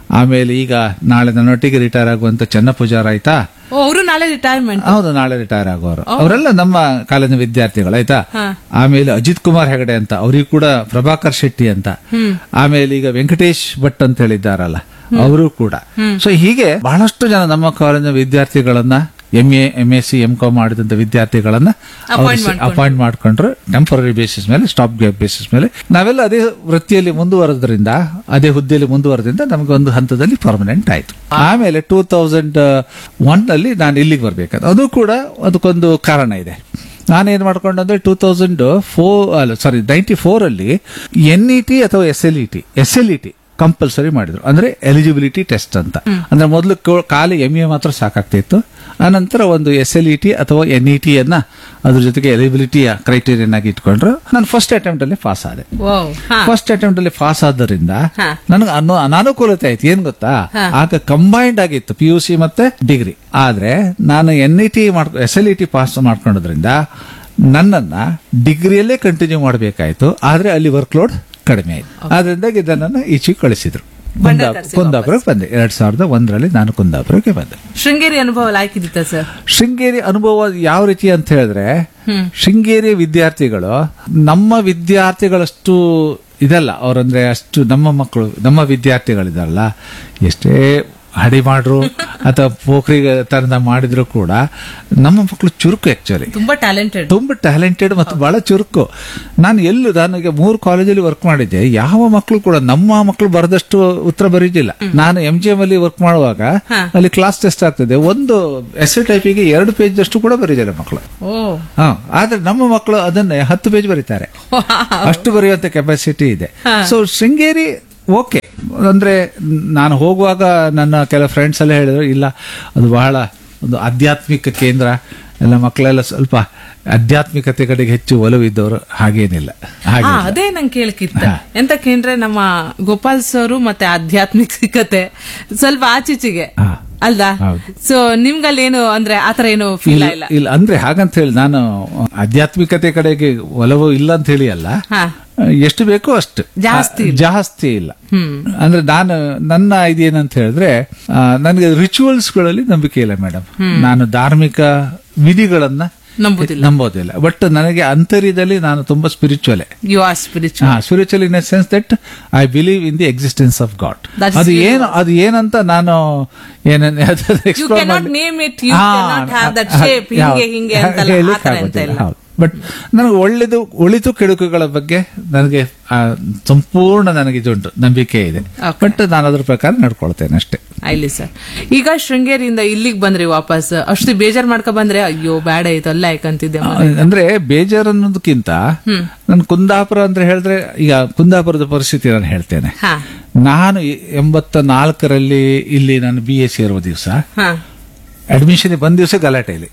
ಆಮೇಲೆ ಈಗ ನಾಳೆ ನನ್ನೊಟ್ಟಿಗೆ ರಿಟೈರ್ ಆಗುವಂತ ಚೆನ್ನ ಪೂಜಾರ ಆಯ್ತಾ ಓ ಅವರು ನಾಳೆ ರಿಟೈರ್ಮೆಂಟ್ ಹೌದು ನಾಳೆ ರಿಟೈರ್ ಆಗೋರು ಅವರೆಲ್ಲ ನಮ್ಮ ಕಾಲೇಜಿನ ವಿದ್ಯಾರ್ಥಿಗಳು ಆಯ್ತಾ ಹಾ. ಆಮೇಲೆ ಅಜಿತ್ ಕುಮಾರ್ ಹೆಗಡೆ ಅಂತ ಅವ್ರಿಗೆ ಕೂಡ ಪ್ರಭಾಕರ್ ಶೆಟ್ಟಿ ಅಂತ ಆಮೇಲೆ ಈಗ ವೆಂಕಟೇಶ್ ಭಟ್ ಅಂತ ಹೇಳಿದ್ದಾರಲ್ಲ ಅವರು ಕೂಡ ಸೊ ಹೀಗೆ ಬಹಳಷ್ಟು ಜನ ನಮ್ಮ ಕಾಲೇಜಿನ ವಿದ್ಯಾರ್ಥಿಗಳನ್ನ M A M S C M Com ಮಾಡಿದಂತ ವಿದ್ಯಾರ್ಥಿಗಳನ್ನ Appoint ಮಾಡ್ಕೊಂಡ್ರು. ಅಪಾಯಿಂಟ್ ಮಾಡ್ಕೊಂಡ್ರು ಟೆಂಪರರಿ ಬೇಸಿಸ್ ಮೇಲೆ ಸ್ಟಾಪ್ ಗ್ಯಾಪ್ ಬೇಸಿಸ್ ಮೇಲೆ ನಾವೆಲ್ಲ ಅದೇ ವೃತ್ತಿಯಲ್ಲಿ ಮುಂದುವರೆದ್ರಿಂದ ಅದೇ ಹುದ್ದೆಯಲ್ಲಿ ಮುಂದುವರೆದ್ರಿಂದ ನಮಗೆ ಒಂದು ಹಂತದಲ್ಲಿ ಪರ್ಮನೆಂಟ್ ಆಯ್ತು ಆಮೇಲೆ ಟೂ ತೌಸಂಡ್ ಒನ್ ನಲ್ಲಿ ನಾನು ಇಲ್ಲಿಗೆ ಬರ್ಬೇಕಾದ್ರೆ ಅದು ಕೂಡ ಅದಕ್ಕೊಂದು ಕಾರಣ ಇದೆ ನಾನೇನ್ ಮಾಡ್ಕೊಂಡು ಅಂದ್ರೆ ಟೂ ತೌಸಂಡ್ ಫೋರ್ ಅಲ್ಲ ಸಾರಿ ನೈಂಟಿ ಫೋರ್ ಅಲ್ಲಿ ಎನ್ ಇ ಟಿ ಅಥವಾ S L E T S L E T compulsory ಮಾಡಿದ್ರು ಅಂದ್ರೆ ಎಲಿಜಿಬಿಲಿಟಿ ಟೆಸ್ಟ್ ಅಂತ ಅಂದ್ರೆ ಮೊದಲು ಖಾಲಿ ಎಂ ಎ ಮಾತ್ರ ಸಾಕಾಗ್ತಿತ್ತು ಆನಂತರ ಒಂದು ಎಸ್ ಎಲ್ ಇ ಟಿ ಅಥವಾ ಎನ್ ಇ ಟಿ ಅನ್ನ ಅದ್ರ ಜೊತೆಗೆ ಎಲಿಜಿಬಿಲಿಟಿಯ ಕ್ರೈಟೀರಿಯನ್ ಆಗಿ ಇಟ್ಕೊಂಡ್ರು ನಾನು ಫಸ್ಟ್ ಅಟೆಂಪ್ಟ್ ಅಲ್ಲಿ ಪಾಸ್ ಆದೆ ಓ ಹಾ ಫಸ್ಟ್ ಅಟೆಂಪ್ಟ್ ಅಲ್ಲಿ ಪಾಸ್ ಆದ್ದರಿಂದ ಹಾ. ನನಗೆ ಅನು ಅನಾನುಕೂಲತೆ ಆಯ್ತು ಏನ್ ಗೊತ್ತಾ ಆಗ ಕಂಬೈನ್ಡ್ ಆಗಿತ್ತು ಪಿ ಯು ಸಿ ಮತ್ತೆ ಡಿಗ್ರಿ ಆದ್ರೆ ನಾನು N E T S L E T pass ಮಾಡ್ಕೊಂಡ್ರಿಂದ ನನ್ನನ್ನ ಡಿಗ್ರಿಯಲ್ಲೇ ಕಂಟಿನ್ಯೂ ಮಾಡಬೇಕಾಯ್ತು ಆದ್ರೆ ಅಲ್ಲಿ ವರ್ಕ್ ಲೋಡ್ ಕಡಿಮೆ ಆಯ್ತು ಆದ್ರಿಂದ ಇದನ್ನ ಈಚೆಗೆ ಕಳಿಸಿದ್ರು ಬಂಡಾರ್ ಕರ್ಸಿ ಕುಂದಾಪುರಕ್ಕೆ ಬಂದೆ ಎರಡ್ ಸಾವಿರದ ಒಂದರಲ್ಲಿ ನಾನು ಕುಂದಾಪುರಕ್ಕೆ ಬಂದೆ ಶೃಂಗೇರಿ ಅನುಭವ ಲಾಯ್ಕಿದಿತ್ತ ಸರ್ ಶೃಂಗೇರಿ ಅನುಭವ ಯಾವ ರೀತಿ ಅಂತ ಹೇಳಿದ್ರೆ ಶೃಂಗೇರಿ ವಿದ್ಯಾರ್ಥಿಗಳು ನಮ್ಮ ವಿದ್ಯಾರ್ಥಿಗಳಷ್ಟು ಇದಲ್ಲ ಅವರಂದ್ರೆ ಅಷ್ಟು ನಮ್ಮ ಮಕ್ಕಳು ನಮ್ಮ ವಿದ್ಯಾರ್ಥಿಗಳಿದಾರಲ್ಲ ಎಷ್ಟೇ ಹಡಿ ಮಾಡ್ರು ಅಥವಾ ಪೋಖ್ರಿಗೆ ತರದ ಮಾಡಿದ್ರು ಕೂಡ ನಮ್ಮ ಮಕ್ಕಳು ಚುರುಕು ಆಕ್ಚುಲಿ ತುಂಬಾ ಟ್ಯಾಲೆಂಟೆಡ್ ತುಂಬಾ ಟ್ಯಾಲೆಂಟೆಡ್ ಮತ್ತು ಬಹಳ ಚುರುಕು ನಾನು ಎಲ್ಲೂ ನನಗೆ ಮೂರು ಕಾಲೇಜಲ್ಲಿ ವರ್ಕ್ ಮಾಡಿದ್ದೆ ಯಾವ ಮಕ್ಕಳು ಕೂಡ ನಮ್ಮ ಮಕ್ಕಳು ಬರೆದಷ್ಟು ಉತ್ತರ ಬರೀದಿಲ್ಲ ನಾನು ಎಂ ಜಿ ಎಂ ಅಲ್ಲಿ ವರ್ಕ್ ಮಾಡುವಾಗ ಅಲ್ಲಿ ಕ್ಲಾಸ್ ಟೆಸ್ಟ್ ಆಗ್ತದೆ ಒಂದು ಎಸ್ ಟೈಪಿಗೆ ಎರಡು ಪೇಜ್ ಅಷ್ಟು ಕೂಡ ಬರೀದಿಲ್ಲ ಮಕ್ಕಳು ಓ ಹಾ ಆದ್ರೆ ನಮ್ಮ ಮಕ್ಕಳು ಅದನ್ನೇ ಹತ್ತು ಪೇಜ್ ಬರೀತಾರೆ ಅಷ್ಟು ಬರೆಯುವಂತ ಕೆಪಾಸಿಟಿ ಇದೆ ಸೊ ಶೃಂಗೇರಿ ಓಕೆ ಅಂದ್ರೆ ನಾನು ಹೋಗುವಾಗ ನನ್ನ ಕೆಲ ಫ್ರೆಂಡ್ಸ್ ಎಲ್ಲ ಹೇಳಿದ್ರು ಇಲ್ಲ ಅದು ಬಹಳ ಒಂದು ಆಧ್ಯಾತ್ಮಿಕ ಕೇಂದ್ರ ಎಲ್ಲ ಮಕ್ಕಳೆಲ್ಲ ಸ್ವಲ್ಪ ಆಧ್ಯಾತ್ಮಿಕತೆ ಕಡೆಗೆ ಹೆಚ್ಚು ಒಲವಿದ್ದವರು ಹಾಗೇನಿಲ್ಲ ಹಾಗೆ ಹಾ ಅದೇ ನಂಗೆ ಕೇಳಕ್ಕಿತ್ತ ಎಂತಕ್ಕೆ ಅಂದ್ರೆ ನಮ್ಮ ಗೋಪಾಲ್ ಸರ್ ಮತ್ತೆ ಆಧ್ಯಾತ್ಮಿಕತೆ ಸ್ವಲ್ಪ ಆಚೀಚೆಗೆ ಹಾ. ಅಲ್ದಾ ಹೌದು. ಸೊ ನಿಮ್ಗಲ್ಲಿ ಏನು ಅಂದ್ರೆ ಆತರ ಏನು ಫೀಲ್ ಇಲ್ಲ ಇಲ್ಲ ಇಲ್ಲ ಅಂದ್ರೆ ಹಾಗಂತ ಹೇಳಿ ನಾನು ಆಧ್ಯಾತ್ಮಿಕತೆ ಕಡೆಗೆ ಒಲವು ಇಲ್ಲ ಅಂತ ಹೇಳಿ ಅಲ್ಲ ಹಾ ಎಷ್ಟು ಬೇಕೋ ಅಷ್ಟು ಜಾಸ್ತಿ ಆ, ಜಾಸ್ತಿ ಇಲ್ಲ ಅಂದ್ರೆ ನಾನು ನನ್ನ ಇದೇನಂತ ಹೇಳಿದ್ರೆ ಆ, ನನಗೆ ರಿಚುವಲ್ಸ್ ಗಳಲ್ಲಿ ನಂಬಿಕೆ ಇಲ್ಲ ಮೇಡಮ್ ನಾನು ಧಾರ್ಮಿಕ ವಿಧಿಗಳನ್ನ ನಂಬುದಿಲ್ಲ ನಂಬೋದಿಲ್ಲ ಬಟ್ ನನಗೆ ಅಂತರ್ಯದಲ್ಲಿ ನಾನು ತುಂಬಾ spiritual you are spiritual spiritual in sense that I believe in the existence of God That's ಅದು really ಏನು ಅದು ಏನಂತ ನಾನು ಏನನ್ನ you cannot name it you cannot have that shape ಹಿಂಗೆ ಹಿಂಗೆ ಅಂತಲ್ಲ ಆತರ ಎಂತ ಇಲ್ಲ ಬಟ್ ನನಗೆ ಒಳ್ಳೇದು ಒಳಿತು ಕೆಡುಕುಗಳ ಬಗ್ಗೆ ನನಗೆ ಆ, ಸಂಪೂರ್ಣ ನನಗೆ ಇದುಂಟು ನಂಬಿಕೆ ಇದೆ Okay. ಬಟ್ ನಾನು ಅದ್ರ ಪ್ರಕಾರ ನಡ್ಕೊಳ್ತೇನೆ ಅಷ್ಟೇ ಆಯ್ಲಿ ಸರ್ ಈಗ ಶೃಂಗೇರಿಯಿಂದ ಇಲ್ಲಿಗೆ ಬಂದ್ರಿ ವಾಪಸ್ ಅಷ್ಟು ಬೇಜಾರ್ ಮಾಡ್ಕೊ ಬಂದ್ರೆ ಅಯ್ಯೋ ಬೇಡ ಇದು ಅಲ್ಲ ಯಾಕಂತಿದ್ದೆ ಆ, ಅಂದ್ರೆ ಬೇಜಾರು ಅನ್ನೋದಕ್ಕಿಂತ ನಾನು ಕುಂದಾಪುರ ಅಂತ ಹೇಳಿದ್ರೆ ಈಗ ಕುಂದಾಪುರದ ಪರಿಸ್ಥಿತಿ ನಾನು ಹೇಳ್ತೇನೆ ಹಾ ನಾನು ಎಂಬತ್ತ ನಾಲ್ಕರಲ್ಲಿ ಇಲ್ಲಿ ನಾನು ಬಿ ಎಸ್ ಸಿ ಇರುವ ದಿವಸ ಹಾ ಅಡ್ಮಿಷನ್ ಬಂದ ದಿವಸ ಗಲಾಟೆಯಲ್ಲಿ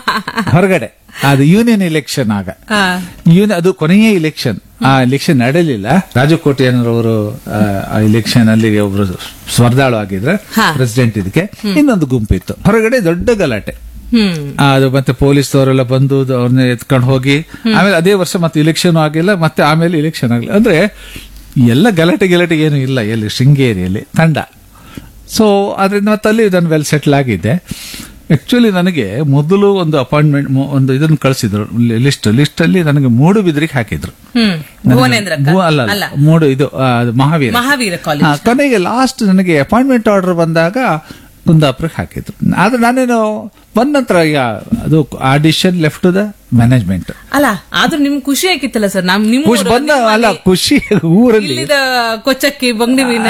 ಹೊರಗಡೆ ಅದು ಯೂನಿಯನ್ ಇಲೆಕ್ಷನ್ ಆಗ ಹಾ ಯೂನಿಯನ್ ಅದು ಕೊನೆಯ ಇಲೆಕ್ಷನ್ ಆ ಇಲೆಕ್ಷನ್ ನಡೆಯಲಿಲ್ಲ ರಾಜು ಕೋಟೆಯನ್ನರವರು ಆ ಇಲೆಕ್ಷನ್ ಅಲ್ಲಿ ಒಬ್ರು ಸ್ಪರ್ಧಾಳು ಆಗಿದ್ರೆ ಹಾ. ಪ್ರೆಸಿಡೆಂಟ್ ಇದಕ್ಕೆ ಇನ್ನೊಂದು ಗುಂಪಿತ್ತು ಹೊರಗಡೆ ದೊಡ್ಡ ಗಲಾಟೆ ಹ್ಮ್ ಆ, ಅದು ಮತ್ತೆ ಪೊಲೀಸ್ ಅವರೆಲ್ಲ ಬಂದು ಅವ್ರನ್ನ ಎತ್ಕೊಂಡು ಹೋಗಿ ಆಮೇಲೆ ಅದೇ ವರ್ಷ ಮತ್ತೆ ಇಲೆಕ್ಷನ್ ಆಗಿಲ್ಲ ಮತ್ತೆ ಆಮೇಲೆ ಇಲೆಕ್ಷನ್ ಆಗಿಲ್ಲ ಅಂದ್ರೆ ಎಲ್ಲ ಗಲಾಟೆ ಗಿಲಾಟೆ ಏನು ಇಲ್ಲ ಎಲ್ಲಿ ಶೃಂಗೇರಿಯಲ್ಲಿ ತಂಡ ಸೊ ಅದರಿಂದ ಮತ್ತೆ ಅಲ್ಲಿ ನಾನು ವೆಲ್ ಸೆಟ್ಲ್ ಆಗಿದ್ದೆ ಆಕ್ಚುಲಿ ನನಗೆ ಮೊದಲು ಒಂದು ಅಪಾಯಿಂಟ್ಮೆಂಟ್ ಒಂದು ಇದನ್ನು ಕಳಿಸಿದ್ರು ಲಿಸ್ಟ್ ಲಿಸ್ಟ್ ಅಲ್ಲಿ ನನಗೆ ಮೂಡು ಬಿದ್ರಿಗೆ ಹಾಕಿದ್ರು ಹ್ಮ್ ನನಗೆ ಭುವನೇಂದ್ರ ಭೂ- ಅಲ್ಲ ಅಲ್ಲ, ಮೂಡು ಇದು ಆ, ಅದು ಮಹಾವೀರ ಮಹಾವೀರ ಕಾಲೇಜ್ ಹಾ, ಕೊನೆಗೆ ಲಾಸ್ಟ್ ನನಗೆ ಅಪಾಯಿಂಟ್ಮೆಂಟ್ ಆರ್ಡರ್ ಬಂದಾಗ ಕುಂದಾಪುರಕ್ಕೆ ಹಾಕಿದ್ರು ಆದ್ರೆ ನಾನೇನು ಬಂದ ನಂತರ ಈಗ ಅದು ಆಡಿಷನ್ ಲೆಫ್ಟ್ ದ ಮ್ಯಾನೇಜ್ಮೆಂಟ್ ಅಲ್ಲ ಆದ್ರೂ ನಿಮ್ ಖುಷಿ ಆಗಿತ್ತಲ್ಲ ಸರ್ ನಮ್ ನಿಮ್ ಖುಷಿ ಊರು, ಬಂದ ನಿಮ್ಮ ಅಲ್ಲ ಮನೆ, ಖುಷಿ ಊರಲ್ಲಿ ಇಲ್ಲಿದ ಕೊಚ್ಚಕ್ಕಿ ಬಂಗ್ಡಿ ಮೀನ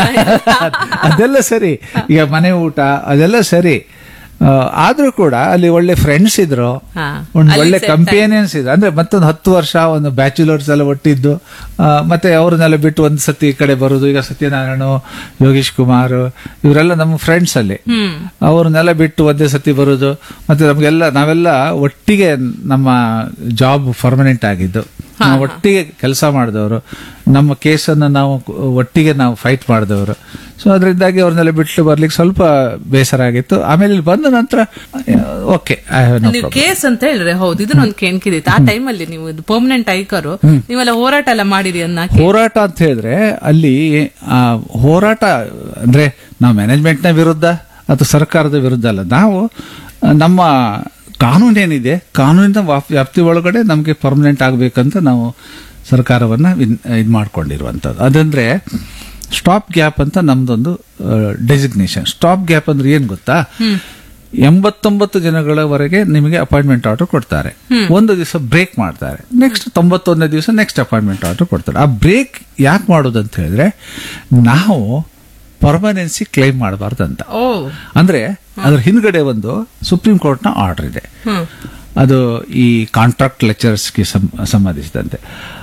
ಅದೆಲ್ಲ ಸರಿ ಈಗ ಮನೆ ಊಟ ಅದೆಲ್ಲ ಸರಿ ಆ, ಆದ್ರೂ ಕೂಡ ಅಲ್ಲಿ ಒಳ್ಳೆ ಫ್ರೆಂಡ್ಸ್ ಇದ್ರು ಹಾ. ಒಂದು ಅಲ್ಲಿ ಒಳ್ಳೆ set ಕಂಪೇನಿಯನ್ಸ್ ಇದ್ರು ಅಂದ್ರೆ ಮತ್ತೊಂದು ಹತ್ತು ವರ್ಷ ಒಂದು ಬ್ಯಾಚುಲರ್ಸ್ ಎಲ್ಲ ಒಟ್ಟಿದ್ದು ಆ, ಮತ್ತೆ ಅವ್ರನ್ನೆಲ್ಲ ಬಿಟ್ಟು ಒಂದ್ ಸತಿ ಈ ಕಡೆ ಬರುದು ಈಗ ಸತ್ಯನಾರಾಯಣ ಯೋಗೀಶ್ ಕುಮಾರ್ ಇವರೆಲ್ಲ ನಮ್ಮ ಫ್ರೆಂಡ್ಸ್ ಅಲ್ಲಿ ಅವ್ರನ್ನೆಲ್ಲ ಬಿಟ್ಟು ಒಂದೇ ಸತಿ ಬರುದು ಮತ್ತೆ ನಮ್ಗೆಲ್ಲ ನಾವೆಲ್ಲ ಒಟ್ಟಿಗೆ ನಮ್ಮ ಜಾಬ್ ಪರ್ಮನೆಂಟ್ ಆಗಿದ್ದು ನಾವು ಒಟ್ಟಿಗೆ ಕೆಲಸ ಮಾಡಿದವರು ನಮ್ಮ ಕೇಸನ್ನು ನಾವು ಒಟ್ಟಿಗೆ ನಾವು ಫೈಟ್ ಮಾಡಿದವರು ಸೊ ಅದರಿಂದಾಗಿ ಅವ್ರನ್ನೆಲ್ಲ ಬಿಟ್ಟು ಬರ್ಲಿಕ್ಕೆ ಸ್ವಲ್ಪ ಬೇಸರ ಆಗಿತ್ತು ಆಮೇಲೆ ಇಲ್ಲಿ ಬಂದ ನಂತರ ಓಕೆ ಐ ಹ್ಯಾವ್ ನೋ ನೀವು ಕೇಸ್ ಅಂತ ಹೇಳಿದ್ರೆ ಹೌದು ಇದನ್ನ ಒಂದು ಕೆಣಕಿದಿತ್ತು ಆ ಟೈಮಲ್ಲಿ ನೀವು ಪರ್ಮನೆಂಟ್ ಐಕರು ನೀವೆಲ್ಲ ಹೋರಾಟ ಎಲ್ಲ ಮಾಡಿರಿ ಅನ್ನ ಹೋರಾಟ ಅಂತ ಹೇಳಿದ್ರೆ ಅಲ್ಲಿ ಆ, ಹೋರಾಟ ಅಂದ್ರೆ ನಾವು ಮ್ಯಾನೇಜ್ಮೆಂಟ್ನ ವಿರುದ್ಧ ಅಥವಾ ಸರ್ಕಾರದ ವಿರುದ್ಧ ಅಲ್ಲ ನಾವು ಆ, ನಮ್ಮ ಕಾನೂನೇನಿದೆ ಕಾನೂನಿನ ವಾಪ್- ವ್ಯಾಪ್ತಿ ಒಳಗಡೆ ನಮಗೆ ಪರ್ಮನೆಂಟ್ ಆಗಬೇಕಂತ ನಾವು ಸರ್ಕಾರವನ್ನ ಇದು ಮಾಡ್ಕೊಂಡಿರುವಂಥದ್ದು ಅದಂದ್ರೆ ಸ್ಟಾಪ್ ಗ್ಯಾಪ್ ಅಂತ ನಮ್ದೊಂದು ಡೆಸಿಗ್ನೇಷನ್ ಸ್ಟಾಪ್ ಗ್ಯಾಪ್ ಅಂದ್ರೆ ಏನ್ ಗೊತ್ತಾ ಎಂಬತ್ತೊಂಬತ್ತು ದಿನಗಳವರೆಗೆ ನಿಮಗೆ ಅಪಾಯಿಂಟ್ಮೆಂಟ್ ಆರ್ಡರ್ ಕೊಡ್ತಾರೆ ಒಂದು ದಿವಸ ಬ್ರೇಕ್ ಮಾಡ್ತಾರೆ ನೆಕ್ಸ್ಟ್ ತೊಂಬತ್ತೊಂದನೇ ದಿವಸ ನೆಕ್ಸ್ಟ್ ಅಪಾಯಿಂಟ್ಮೆಂಟ್ ಆರ್ಡರ್ ಕೊಡ್ತಾರೆ ಆ ಬ್ರೇಕ್ ಯಾಕೆ ಮಾಡೋದು ಅಂತ ಹೇಳಿದ್ರೆ ನಾವು ಪರ್ಮನೆನ್ಸಿ ಕ್ಲೈಮ್ ಮಾಡಬಾರ್ದಂತ ಓ ಅಂದ್ರೆ ಅದ್ರ ಹಿಂದ್ಗಡೆ ಒಂದು ಸುಪ್ರೀಂ ಕೋರ್ಟ್ನ ಆರ್ಡರ್ ಇದೆ ಹ್ಮ್ ಅದು ಈ ಕಾಂಟ್ರಾಕ್ಟ್ ಲೆಕ್ಚರರ್ಸ್ಗೆ ಸಂಬಂಧಿಸಿದಂತೆ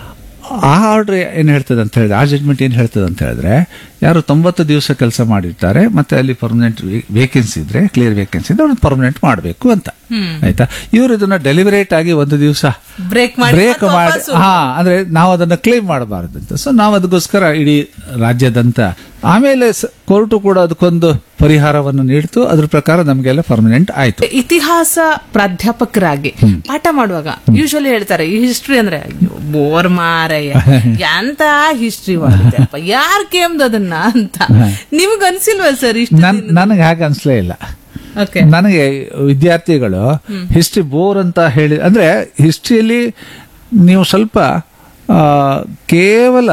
ಆ ಆರ್ಡರ್ ಏನ್ ಹೇಳ್ತದೆ ಅಂತ ಹೇಳಿದ್ರೆ ಆ ಜಡ್ಮೆಂಟ್ ಏನ್ ಹೇಳ್ತದೆ ಅಂತ ಹೇಳಿದ್ರೆ ಯಾರು ತೊಂಬತ್ತು ದಿವಸ ಕೆಲಸ ಮಾಡಿರ್ತಾರೆ ಮತ್ತೆ ಅಲ್ಲಿ ಪರ್ಮನೆಂಟ್ ವೇಕೆನ್ಸಿ ಇದ್ರೆ ಕ್ಲಿಯರ್ ವೇಕೆನ್ಸಿ ಇದ್ರೆ ಅವ್ರನ್ನ ಪರ್ಮನೆಂಟ್ ಮಾಡಬೇಕು ಅಂತ ಆಯ್ತಾ ಇವರು ಇದನ್ನ ಡೆಲಿವರೇಟ್ ಆಗಿ ಒಂದು ದಿವಸ ಬ್ರೇಕ್ ಮಾಡಿ ಬ್ರೇಕ್ ಮತ್ತೆ ಮಾಡಿ ವಾಪಸ್ಸು. ಹಾ ಅಂದ್ರೆ ನಾವು ಅದನ್ನ ಕ್ಲೇಮ್ ಮಾಡಬಾರದಂತ ಸೊ ನಾವು ಅದಕ್ಕೋಸ್ಕರ ಇಡೀ ರಾಜ್ಯದಂತ ಆಮೇಲೆ ಕೋರ್ಟು ಕೂಡ ಅದಕ್ಕೊಂದು ಪರಿಹಾರವನ್ನು ನೀಡ್ತು ಅದ್ರ ಪ್ರಕಾರ ನಮಗೆಲ್ಲ ಪರ್ಮನೆಂಟ್ ಆಯ್ತು ಇತಿಹಾಸ ಪ್ರಾಧ್ಯಾಪಕರಾಗಿ ಪಾಠ ಮಾಡುವಾಗ ಯೂಶಲಿ ಹೇಳ್ತಾರೆ ಈ ಹಿಸ್ಟ್ರಿ ಅಂದ್ರೆ ಅಯ್ಯೋ ಬೋರ್ ಮಾರಯ್ಯ ಎಂತ ಹಿಸ್ಟ್ರಿ ಮಾಡಿದೆಪ್ಪ ಯಾರ್ ಕೇಮ್ದು ಅದನ್ನ ಅಂತ ನಿಮ್ಗ್ ಅನ್ಸಿಲ್ವಾ ಸರ್ ಇಷ್ಟು ನನ್ ನನಗೆ ಹಾಗೆ ಅನ್ಸ್ಲೇ ಇಲ್ಲ ಓಕೆ ನನಗೆ ವಿದ್ಯಾರ್ಥಿಗಳು ಹಿಸ್ಟ್ರಿ ಬೋರ್ ಅಂತ ಹೇಳಿ ಅಂದ್ರೆ ಹಿಸ್ಟ್ರಿಯಲ್ಲಿ ನೀವು ಸ್ವಲ್ಪ ಆ, ಕೇವಲ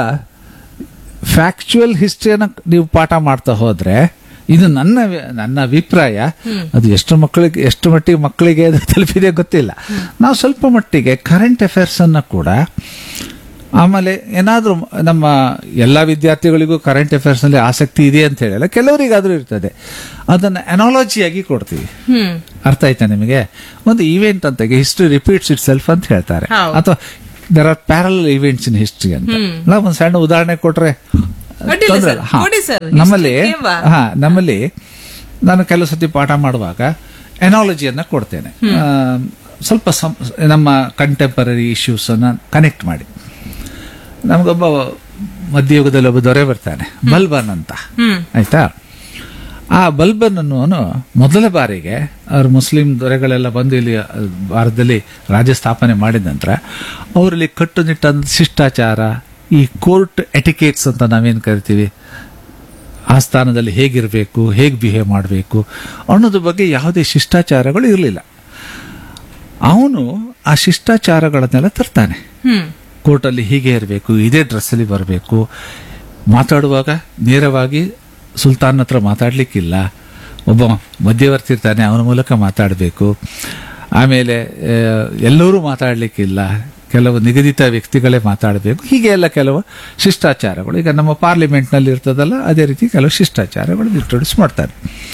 ಫ್ಯಾಕ್ಚುಯಲ್ ಹಿಸ್ಟ್ರಿಯನ್ನ ನೀವು ಪಾಠ ಮಾಡ್ತಾ ಹೋದ್ರೆ ಇದು ನನ್ನ ವಿ- ನನ್ನ ಅಭಿಪ್ರಾಯ ಅದು ಎಷ್ಟು ಮಕ್ಕಳಿಗೆ ಎಷ್ಟು ಮಟ್ಟಿಗೆ ಮಕ್ಕಳಿಗೆ ಅದು ತಲುಪಿದೆ ಗೊತ್ತಿಲ್ಲ ನಾವು ಸ್ವಲ್ಪ ಮಟ್ಟಿಗೆ ಕರೆಂಟ್ ಅಫೇರ್ಸ್ ಅನ್ನ ಕೂಡ ಆಮೇಲೆ ಏನಾದ್ರೂ ನಮ್ಮ ಎಲ್ಲಾ ವಿದ್ಯಾರ್ಥಿಗಳಿಗೂ ಕರೆಂಟ್ ಅಫೇರ್ಸ್ ನಲ್ಲಿ ಆಸಕ್ತಿ ಇದೆ ಅಂತ ಹೇಳಿಲ್ಲ ಕೆಲವರಿಗಾದ್ರೂ ಇರ್ತದೆ ಅದನ್ನ ಅನಾಲಜಿಯಾಗಿ ಕೊಡ್ತೀವಿ ಹ್ಮ್ ಅರ್ಥ ಆಯ್ತಾ ನಿಮಗೆ ಒಂದು ಇವೆಂಟ್ ಅಂತ ಹಿಸ್ಟ್ರಿ ರಿಪೀಟ್ಸ್ ಇಟ್ ಸೆಲ್ಫ್ ಅಂತ ಹೇಳ್ತಾರೆ ಹೌದು. ಅಥವಾ there are parallel events in history ಅಂತ ನಾವು ಒಂದು ಸಣ್ಣ ಉದಾಹರಣೆ ಕೊಟ್ರೆ ಅಡ್ಡಿಲ್ಲ ತೊಂದ್ರೆ ಸರ್. ಇಲ್ಲ. ಹಾ. ಕೊಡಿ ಸರ್. ನಮ್ಮಲ್ಲಿ ಹಿಸ್ಟ್ರಿ ಕೇಳುವ. ಹಾ ನಮ್ಮಲ್ಲಿ ನಾನು ಕೆಲವು ಸತಿ ಪಾಠ ಮಾಡುವಾಗ ಎನಾಲಜಿಯನ್ನ ಕೊಡ್ತೇನೆ ಆ, ಸ್ವಲ್ಪ ಸಂ- ನಮ್ಮ ಕಂಟೆಂಪರರಿ ಇಶ್ಯೂಸ್ ಅನ್ನ ಕನೆಕ್ಟ್ ಮಾಡಿ ನಮಗೊಬ್ಬ ಮಧ್ಯಯುಗದಲ್ಲಿ ಒಬ್ಬ ದೊರೆ ಬರ್ತಾನೆ ಬಲ್ಬನ್ ಅಂತ ಹ್ಮ್ ಆಯ್ತಾ ಆ ಬಲ್ಬನ್ ಅನ್ನುವನು ಮೊದಲ ಬಾರಿಗೆ ಅವರು ಮುಸ್ಲಿಂ ದೊರೆಗಳೆಲ್ಲ ಬಂದು ಇಲ್ಲಿ ಅಹ್, ಭಾರತದಲ್ಲಿ ರಾಜ್ಯ ಸ್ಥಾಪನೆ ಮಾಡಿದ ನಂತರ ಅವರಲ್ಲಿ ಕಟ್ಟುನಿಟ್ಟಾದ ಶಿಷ್ಟಾಚಾರ ಈ ಕೋರ್ಟ್ ಎಟಿಕೇಟ್ಸ್ ಅಂತ ನಾವೇನು ಕರಿತೀವಿ ಆಸ್ಥಾನದಲ್ಲಿ ಹೇಗಿರಬೇಕು ಹೇಗೆ ಬಿಹೇವ್ ಮಾಡಬೇಕು ಅನ್ನೋದ್ರ ಬಗ್ಗೆ ಯಾವುದೇ ಶಿಷ್ಟಾಚಾರಗಳು ಇರಲಿಲ್ಲ ಅವನು ಆ ಶಿಷ್ಟಾಚಾರಗಳನ್ನೆಲ್ಲ ತರ್ತಾನೆ ಹ್ಮ್ ಕೋರ್ಟಲ್ಲಿ ಹೀಗೆ ಇರಬೇಕು ಇದೇ ಡ್ರೆಸ್ಸಲ್ಲಿ ಬರಬೇಕು ಮಾತಾಡುವಾಗ ನೇರವಾಗಿ ಸುಲ್ತಾನ್ ಹತ್ರ ಮಾತಾಡ್ಲಿಕ್ಕಿಲ್ಲ ಒಬ್ಬ ಮಧ್ಯವರ್ತಿ ಇರ್ತಾನೆ ಅವನ ಮೂಲಕ ಮಾತಾಡಬೇಕು ಆಮೇಲೆ ಆ, ಎಲ್ಲರೂ ಮಾತಾಡ್ಲಿಕ್ಕಿಲ್ಲ ಕೆಲವು ನಿಗದಿತ ವ್ಯಕ್ತಿಗಳೇ ಮಾತಾಡಬೇಕು ಹೀಗೆ ಎಲ್ಲ ಕೆಲವು ಶಿಷ್ಟಾಚಾರಗಳು ಈಗ ನಮ್ಮ ಪಾರ್ಲಿಮೆಂಟ್ನಲ್ಲಿ ಇರ್ತದಲ್ಲ ಅದೇ ರೀತಿ ಕೆಲವು ಶಿಷ್ಟಾಚಾರಗಳು ಇಂಟ್ರೊಡ್ಯೂಸ್ ಮಾಡ್ತಾರೆ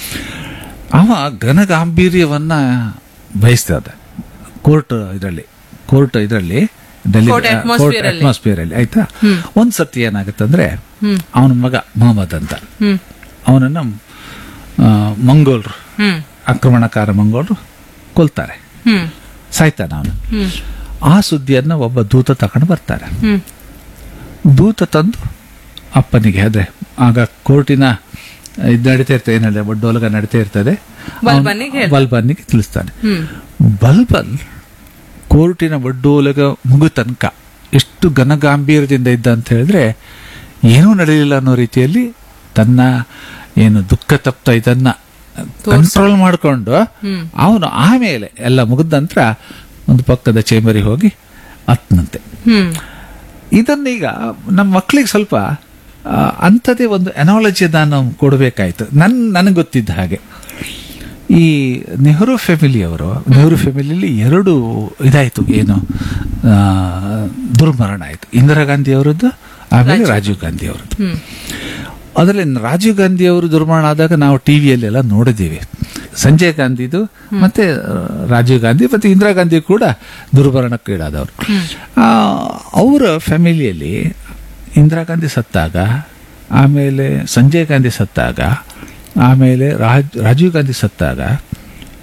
ಅವ ಘನಗಾಂಭೀರ್ಯವನ್ನ ಬಯಸ್ತದ ಕೋರ್ಟ್ ಇದರಲ್ಲಿ ಕೋರ್ಟ್ ಇದರಲ್ಲಿ ಡೆಲ್ಲಿ Court atmosphere ಅಲ್ಲಿ. ಅಟ್ಮಾಸ್ಫಿಯರ್ ಅಲ್ಲಿ ಆಯ್ತಾ ಒಂದ್ ಸರ್ತಿ ಏನಾಗುತ್ತಂದ್ರೆ ಅವನ ಮಗ ಮೊಹಮ್ಮದ್ ಅಂತ ಹ್ಮ್ ಅವನನ್ನ ಆ, ಮಂಗೋಲ್ರು ಹ್ಮ್ ಆಕ್ರಮಣಕಾರ ಮಂಗೋಲ್ರು ಕೊಲ್ತಾರೆ ಹ್ಮ್ ಸಾಯ್ತಾನ ಅವನು ಹ್ಮ್ ಆ ಸುದ್ದಿಯನ್ನ ಒಬ್ಬ ದೂತ ತಕೊಂಡು ಬರ್ತಾರೆ ಹ್ಮ್ ದೂತ ತಂದು ಅಪ್ಪನಿಗೆ ಅದೇ ಆಗ ಕೋರ್ಟಿನ ಇದು ನಡೀತಾ ಇರ್ತದೆ ಏನಿದೆ ಡೋಲಗ ನಡೀತಾ ಇರ್ತದೆ ಬಲ್ಬನ್ನಿಗೆ ಹೇಳ್ತಾನೆ. ಬಲ್ಬನ್ನಿಗೆ ತಿಳಿಸ್ತಾನೆ ಹ್ಮ್ ಬಲ್ಬನ್ ಕೋರ್ಟಿನ ಒಡ್ಡೋಲಗ ಮುಗು ತನಕ ಎಷ್ಟು ಘನಗಾಂಭೀರ್ಯದಿಂದ ಇದ್ದ ಅಂತ ಹೇಳಿದ್ರೆ ಏನೂ ನಡೆಯಲಿಲ್ಲ ಅನ್ನೋ ರೀತಿಯಲ್ಲಿ ತನ್ನ ಏನು ದುಃಖ ತಪ್ತ ಇದನ್ನ ಕಂಟ್ರೋಲ್ ಮಾಡಿಕೊಂಡು ಅವನು ಆಮೇಲೆ ಎಲ್ಲ ಮುಗಿದ ನಂತರ ಒಂದು ಪಕ್ಕದ ಚೇಂಬರಿಗೆ ಹೋಗಿ ಅತ್ನಂತೆ ಹ್ಮ್ ಇದನ್ನೀಗ ನಮ್ಮ ಮಕ್ಕಳಿಗೆ ಸ್ವಲ್ಪ ಆ, ಅಂಥದ್ದೇ ಒಂದು ಅನಾಲಜಿ ನಾನು ಕೊಡಬೇಕಾಯ್ತು ನನ್ ನನಗೆ ಗೊತ್ತಿದ್ದ ಹಾಗೆ ಈ ನೆಹರು ಫ್ಯಾಮಿಲಿಯವರು ನೆಹರು ಫ್ಯಾಮಿಲಿಯಲ್ಲಿ ಎರಡು ಇದಾಯ್ತು ಏನು ಆ, ದುರ್ಮರಣ ಆಯ್ತು ಇಂದಿರಾ ಗಾಂಧಿ ಅವರದ್ದು ಆಮೇಲೆ ರಾಜೀವ್ ಗಾಂಧಿ ಅವರದ್ದು ಹ್ಮ್ ಅದರಲ್ಲಿ ರಾಜೀವ್ ಗಾಂಧಿ ಅವರು ದುರ್ಮರಣ ಆದಾಗ ನಾವು ಟಿವಿಯಲ್ಲೆಲ್ಲ ನೋಡಿದ್ದೀವಿ ಸಂಜಯ್ ಗಾಂಧಿದು ಮತ್ತೆ ಆ, ರಾಜೀವ್ ಗಾಂಧಿ ಮತ್ತೆ ಇಂದಿರಾ ಗಾಂಧಿ ಕೂಡ ದುರ್ಮರಣಕ್ಕೀಡಾದವರು ಆ, ಅವರ ಫ್ಯಾಮಿಲಿಯಲ್ಲಿ ಇಂದಿರಾ ಗಾಂಧಿ ಸತ್ತಾಗ ಆಮೇಲೆ ಸಂಜಯ್ ಗಾಂಧಿ ಸತ್ತಾಗ ಆಮೇಲೆ ರಾಜ್ ರಾಜೀವ್ ಗಾಂಧಿ ಸತ್ತಾಗ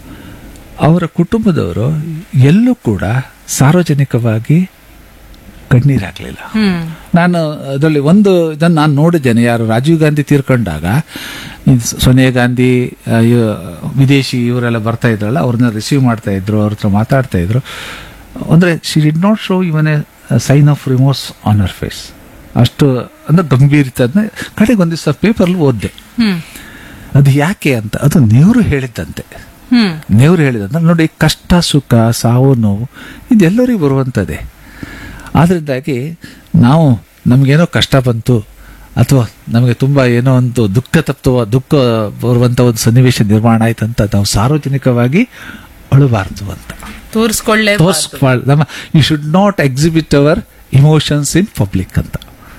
ಅವರ ಕುಟುಂಬದವರು ಎಲ್ಲೂ ಕೂಡ ಸಾರ್ವಜನಿಕವಾಗಿ ಕಣ್ಣೀರ್ ಹಾಕ್ಲಿಲ್ಲ ಹ್ಮ್ ನಾನು ಅದರಲ್ಲಿ ಒಂದು ಇದನ್ನು ನಾನು ನೋಡಿದ್ದೇನೆ ಯಾರು ರಾಜೀವ್ ಗಾಂಧಿ ತೀರ್ಕೊಂಡಾಗ ಈ ಸೋನಿಯಾ ಗಾಂಧಿ ಆ, ಇವ್- ವಿದೇಶಿ ಇವರೆಲ್ಲ ಬರ್ತಾ ಇದ್ರಲ್ಲ ಅವ್ರನ್ನ ರಿಸೀವ್ ಮಾಡ್ತಾ ಇದ್ರು ಅವ್ರ ಹತ್ರ ಮಾತಾಡ್ತಾ ಇದ್ರು ಅಂದ್ರೆ she did not show even a sign of remorse on her face ಅಷ್ಟು ಅಂದ್ರೆ ಗಂಭೀರತೆ ಅದನ್ನ ಕಡೆಗೆ ಒಂದು ದಿವಸ ಪೇಪರ್ಲಿ ಓದಿದೆ ಹ್ಮ್ ಅದು ಯಾಕೆ ಅಂತ ಅದು ನೆಹರು ಹೇಳಿದ್ದಂತೆ ಹ್ಮ್ ನೆಹರು ಹೇಳಿದಂದ್ರೆ ನೋಡಿ ಕಷ್ಟ ಸುಖ ಸಾವು ನೋವು ಇದೆಲ್ಲರಿಗೂ ಬರುವಂಥದ್ದೇ ಆದ್ರಿಂದಾಗಿ ನಾವು ನಮಗೇನೋ ಕಷ್ಟ ಬಂತು ಅಥವಾ ನಮಗೆ ತುಂಬ ಏನೋ ಒಂದು ದುಃಖ ತಪ್ಪುವ ದುಃಖ ಬರುವಂಥ ಒಂದು ಸನ್ನಿವೇಶ ನಿರ್ಮಾಣ ಆಯ್ತು ಅಂತ ನಾವು ಸಾರ್ವಜನಿಕವಾಗಿ ಅಳಬಾರ್ದು ಅಂತ ತೋರಿಸ್ಕೊಳ್ಳೇ ತೋರ್ಸ್ಕೊಳ್- ನಮ್ಮ you should not exhibit our emotions in public ಅಂತ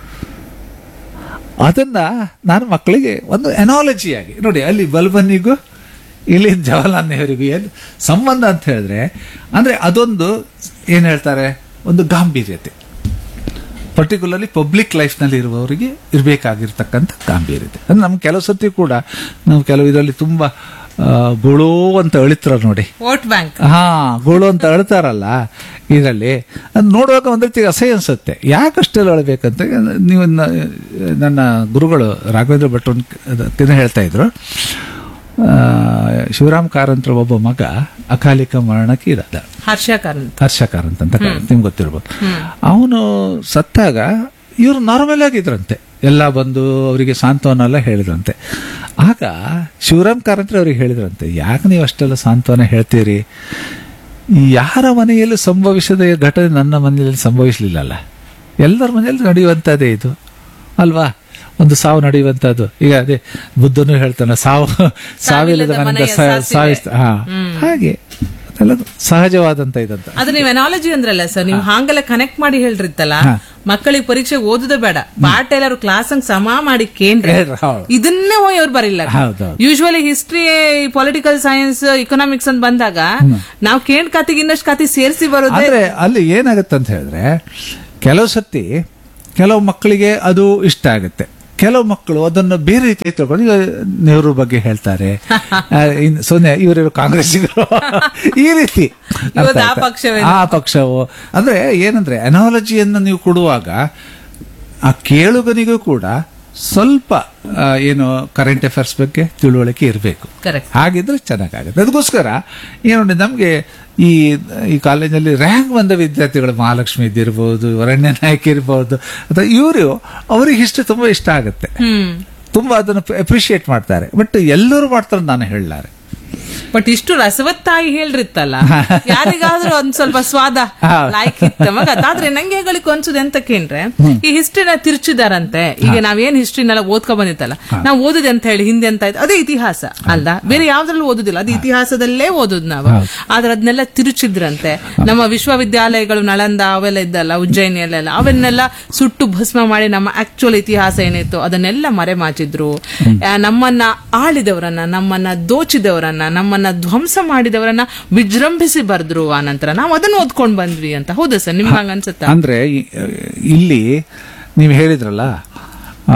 ಅದನ್ನ ನಾನು ಮಕ್ಕಳಿಗೆ ಒಂದು ಎನಾಲಜಿಯಾಗಿ ನೋಡಿ ಅಲ್ಲಿ ಬಲ್ಬನ್ನಿಗೂ ಇಲ್ಲಿ ಜವಾಹರ್ಲಾಲ್ ನೆಹರಿಗೂ ಏನು ಸಂಬಂಧ ಅಂತ ಹೇಳಿದ್ರೆ ಅಂದ್ರೆ ಅದೊಂದು ಏನ್ ಹೇಳ್ತಾರೆ ಒಂದು ಗಾಂಭೀರ್ಯತೆ ಪರ್ಟಿಕ್ಯುಲರ್ಲಿ ಪಬ್ಲಿಕ್ ಲೈಫ್ನಲ್ಲಿ ಇರುವವರಿಗೆ ಇರಬೇಕಾಗಿರ್ತಕ್ಕಂಥ ಗಾಂಭೀರ್ಯತೆ ಅಂದ್ರೆ ನಮ್ಗೆ ಕೆಲವು ಸರ್ತಿ ಕೂಡ ನಾವು ಕೆಲವು ಇದರಲ್ಲಿ ತುಂಬಾ ಆ, ಗೊಳೋ ಅಂತ ಅಳಿತ್ರ ನೋಡಿ ವೋಟ್ ಬ್ಯಾಂಕ್ ಹಾ ಗೋಳು ಅಂತ ಅಳ್ತಾರಲ್ಲ ಇದರಲ್ಲಿ ಅದು ನೋಡುವಾಗ ಒಂದ್ ರೀತಿ ಅಸಹ್ಯ ಅನ್ಸುತ್ತೆ ಯಾಕೆ ಅಷ್ಟೆಲ್ಲ ಅಳ್ಬೇಕಂತ ನೀವು ನ- ನನ್ನ ಗುರುಗಳು ರಾಘವೇಂದ್ರ ಭಟ್ರು ಅದನ್ನ ಹೇಳ್ತಾ ಇದ್ರು ಆ, ಶಿವರಾಮ್ ಕಾರಂತರ ಒಬ್ಬ ಮಗ ಅಕಾಲಿಕ ಮರಣಕ್ಕೆ ಇರದ ಹರ್ಷ ಕಾರಂತ್ ಹರ್ಷ ಕಾರಂತ್ ಅಂತ ನಿಮ್ಗೆ ಗೊತ್ತಿರ್ಬೋದು ಅವನು ಸತ್ತಾಗ ಇವರು ನಾರ್ಮಲ್ ಆಗಿದ್ರಂತೆ ಎಲ್ಲ ಬಂದು ಅವರಿಗೆ ಸಾಂತ್ವನ ಎಲ್ಲ ಹೇಳಿದ್ರಂತೆ ಆಗ ಶಿವರಾಮ್ ಕಾರಂತ್ರ ಅವ್ರಿಗೆ ಹೇಳಿದ್ರಂತೆ ಯಾಕೆ ನೀವು ಅಷ್ಟೆಲ್ಲ ಸಾಂತ್ವನ ಹೇಳ್ತೀರಿ ಯಾರ ಮನೆಯಲ್ಲೂ ಸಂಭವಿಸದ ಈ ಘಟನೆ ನನ್ನ ಮನೆಯಲ್ಲಿ ಸಂಭವಿಸಲಿಲ್ಲಲ್ಲ ಎಲ್ಲರ ಮನೆಯಲ್ಲಿ ನಡೆಯುವಂಥದ್ದೇ ಇದು ಅಲ್ವಾ ಒಂದು ಸಾವು ನಡೆಯುವಂಥದ್ದು ಈಗ ಅದೇ ಬುದ್ಧನು ಹೇಳ್ತಾನೆ ಸಾವು ಸಾವಿಲ್ಲದ ಮನೆಯಿಂದ ಮನೆಯ ಸಾವಿಸ್ತ ಹಾ ಹಾಗೆ ಅದೆಲ್ಲ ಸಹಜವಾದಂತ ಇದಂತ ಅದು ನೀವ್ ಎನಾಲಜಿ ಅಂದ್ರಲ್ಲ ಸರ್ ನೀವು ಹಾಂಗೆಲ್ಲ ಕನೆಕ್ಟ್ ಮಾಡಿ ಹೇಳ್ರಿತ್ತಲ್ಲ ಮಕ್ಕಳಿಗೆ ಪರೀಕ್ಷೆ ಓದುದ ಬೇಡ ಪಾಠ ಎಲ್ಲಾರು ಕ್ಲಾಸ್ ಹಂಗ್ ಸಮ ಮಾಡಿ ಕೇಂದ್ರ ಹೇಳ್ರಿ, ಹೌದು. ಇದನ್ನೇ ಹೋಗಿ ಅವ್ರು ಬರಿಲ್ಲ ಹೌದೌದು. Usually history political science economics ಅಂತ ಬಂದಾಗ ನಾವು ಕೇಂದ್ರ ಖಾತೆಗೆ ಇನ್ನಷ್ಟು ಖಾತೆ ಸೇರಿಸಿ ಬರೋದೇ ಆದ್ರೆ ಅಲ್ಲಿ ಏನಾಗುತ್ತೆ ಅಂತ ಹೇಳಿದ್ರೆ ಕೆಲವು ಸತಿ ಕೆಲವು ಮಕ್ಕಳಿಗೆ ಅದು ಇಷ್ಟ ಆಗುತ್ತೆ ಕೆಲವು ಮಕ್ಕಳು ಅದನ್ನು ಬೇರೆ ರೀತಿ ತಿಳ್ಕೊಂಡು ಈಗ ನೆಹರು ಬಗ್ಗೆ ಹೇಳ್ತಾರೆ ಆ, ಇನ್ ಸೋನಿಯಾ ಇವರಿರೋ ಕಾಂಗ್ರೆಸ್ಸಿಗರು ಈ ರೀತಿ ಅರ್ಥ ಇವತ್ತು ಆ ಆಯ್ತಾ? ಪಕ್ಷವೇನೋ. ಆ ಪಕ್ಷವು ಅಂದ್ರೆ ಏನಂದ್ರೆ ಅನಾಲಜಿಯನ್ನು ನೀವು ಕೊಡುವಾಗ ಆ ಕೇಳುಗನಿಗೂ ಕೂಡ ಸ್ವಲ್ಪ ಆ, ಏನು ಕರೆಂಟ್ ಅಫೇರ್ಸ್ ಬಗ್ಗೆ ತಿಳುವಳಿಕೆ ಇರಬೇಕು Correct. ಹಾಗಿದ್ರೆ ಚೆನ್ನಾಗಾಗುತ್ತೆ ಅದಕ್ಕೋಸ್ಕರ ಏನು ನೋಡಿ ನಮಗೆ ಈ ಈ ಕಾಲೇಜಲ್ಲಿ ರ್ಯಾಂಕ್ ಬಂದ ವಿದ್ಯಾರ್ಥಿಗಳು ಮಹಾಲಕ್ಷ್ಮಿ ಇದ್ದಿರ್ಬೋದು ವರಣ್ಯ ನಾಯಕ್ ಇರ್ಬೋದು ಅಥವಾ ಇವರು ಅವರಿಗೆ ಹಿಸ್ಟ್ರಿ ತುಂಬಾ ಇಷ್ಟ ಆಗುತ್ತೆ ಹ್ಮ್ ತುಂಬಾ ಅದನ್ನು ಅಪ್ರಿಶಿಯೇಟ್ ಮಾಡ್ತಾರೆ ಬಟ್ ಎಲ್ಲರೂ ಮಾಡ್ತಾರೆ ನಾನು ಹೇಳಲಾರೆ ಬಟ್ ಇಷ್ಟು ರಸವತ್ತಾಗಿ ಹೇಳ್ರಿತ್ತಲ್ಲ ಯಾರಿಗಾದ್ರೂ ಒಂದ್ ಸ್ವಲ್ಪ ಸ್ವಾದ ಹಾ. ಲೈಕ್ ಇತ್ತ ಮಗ ಆದ್ರೆ ನಂಗೆ ಹೇಳಿಕ್ ಅನ್ಸುದು ಎಂತ ಕೇಂದ್ರೆ ಈ ಹಿಸ್ಟ್ರಿನ ತಿರ್ಚಿದಾರಂತೆ ಈಗ ನಾವೇನ್ ಹಿಸ್ಟ್ರಿನೆಲ್ಲ ಓದ್ಕೊ ಬಂದಿತ್ತಲ್ಲ ನಾವು ಓದುದು ಅಂತ ಹೇಳಿ ಹಿಂದೆ ಅಂತ ಆಯ್ತು ಅದೇ ಇತಿಹಾಸ ಅಲ್ದ ಬೇರೆ ಯಾವ್ದ್ರಲ್ಲೂ ಓದುದಿಲ್ಲ ಅದು ಇತಿಹಾಸದಲ್ಲೇ ಓದುದು ನಾವು ಆದ್ರೆ ಅದನ್ನೆಲ್ಲ ತಿರುಚಿದ್ರಂತೆ ನಮ್ಮ ವಿಶ್ವವಿದ್ಯಾಲಯಗಳು ನಳಂದ ಅವೆಲ್ಲ ಇದ್ದಲ್ಲ ಉಜ್ಜಯಿನಿಯಲ್ಲೆಲ್ಲ ಅವನ್ನೆಲ್ಲ ಸುಟ್ಟು ಭಸ್ಮ ಮಾಡಿ ನಮ್ಮ ಆಕ್ಚುಯಲ್ ಇತಿಹಾಸ ಏನಿತ್ತು ಅದನ್ನೆಲ್ಲ ಮರೆಮಾಚಿದ್ರು ಆ, ನಮ್ಮನ್ನ ಆಳಿದವರನ್ನ ನಮ್ಮನ್ನ ದೋಚಿದವರನ್ನ ನಮ್ಮನ್ನ ಧ್ವಂಸ ಮಾಡಿದವರನ್ನ ವಿಜೃಂಭಿಸಿ ಬರ್ದ್ರು ಆ ನಂತರ ನಾವು ಅದನ್ನ ಓದ್ಕೊಂಡ್ ಬಂದ್ವಿ ಅಂತ ಹೌದಾ ಸರ್ ನಿಮ್ಗೆ ಹಂಗ ಅನ್ಸುತ್ತಾ ಅಂದ್ರೆ ಈ- ಇಲ್ಲಿ ನೀವು ಹೇಳಿದ್ರಲ್ಲ ಆ,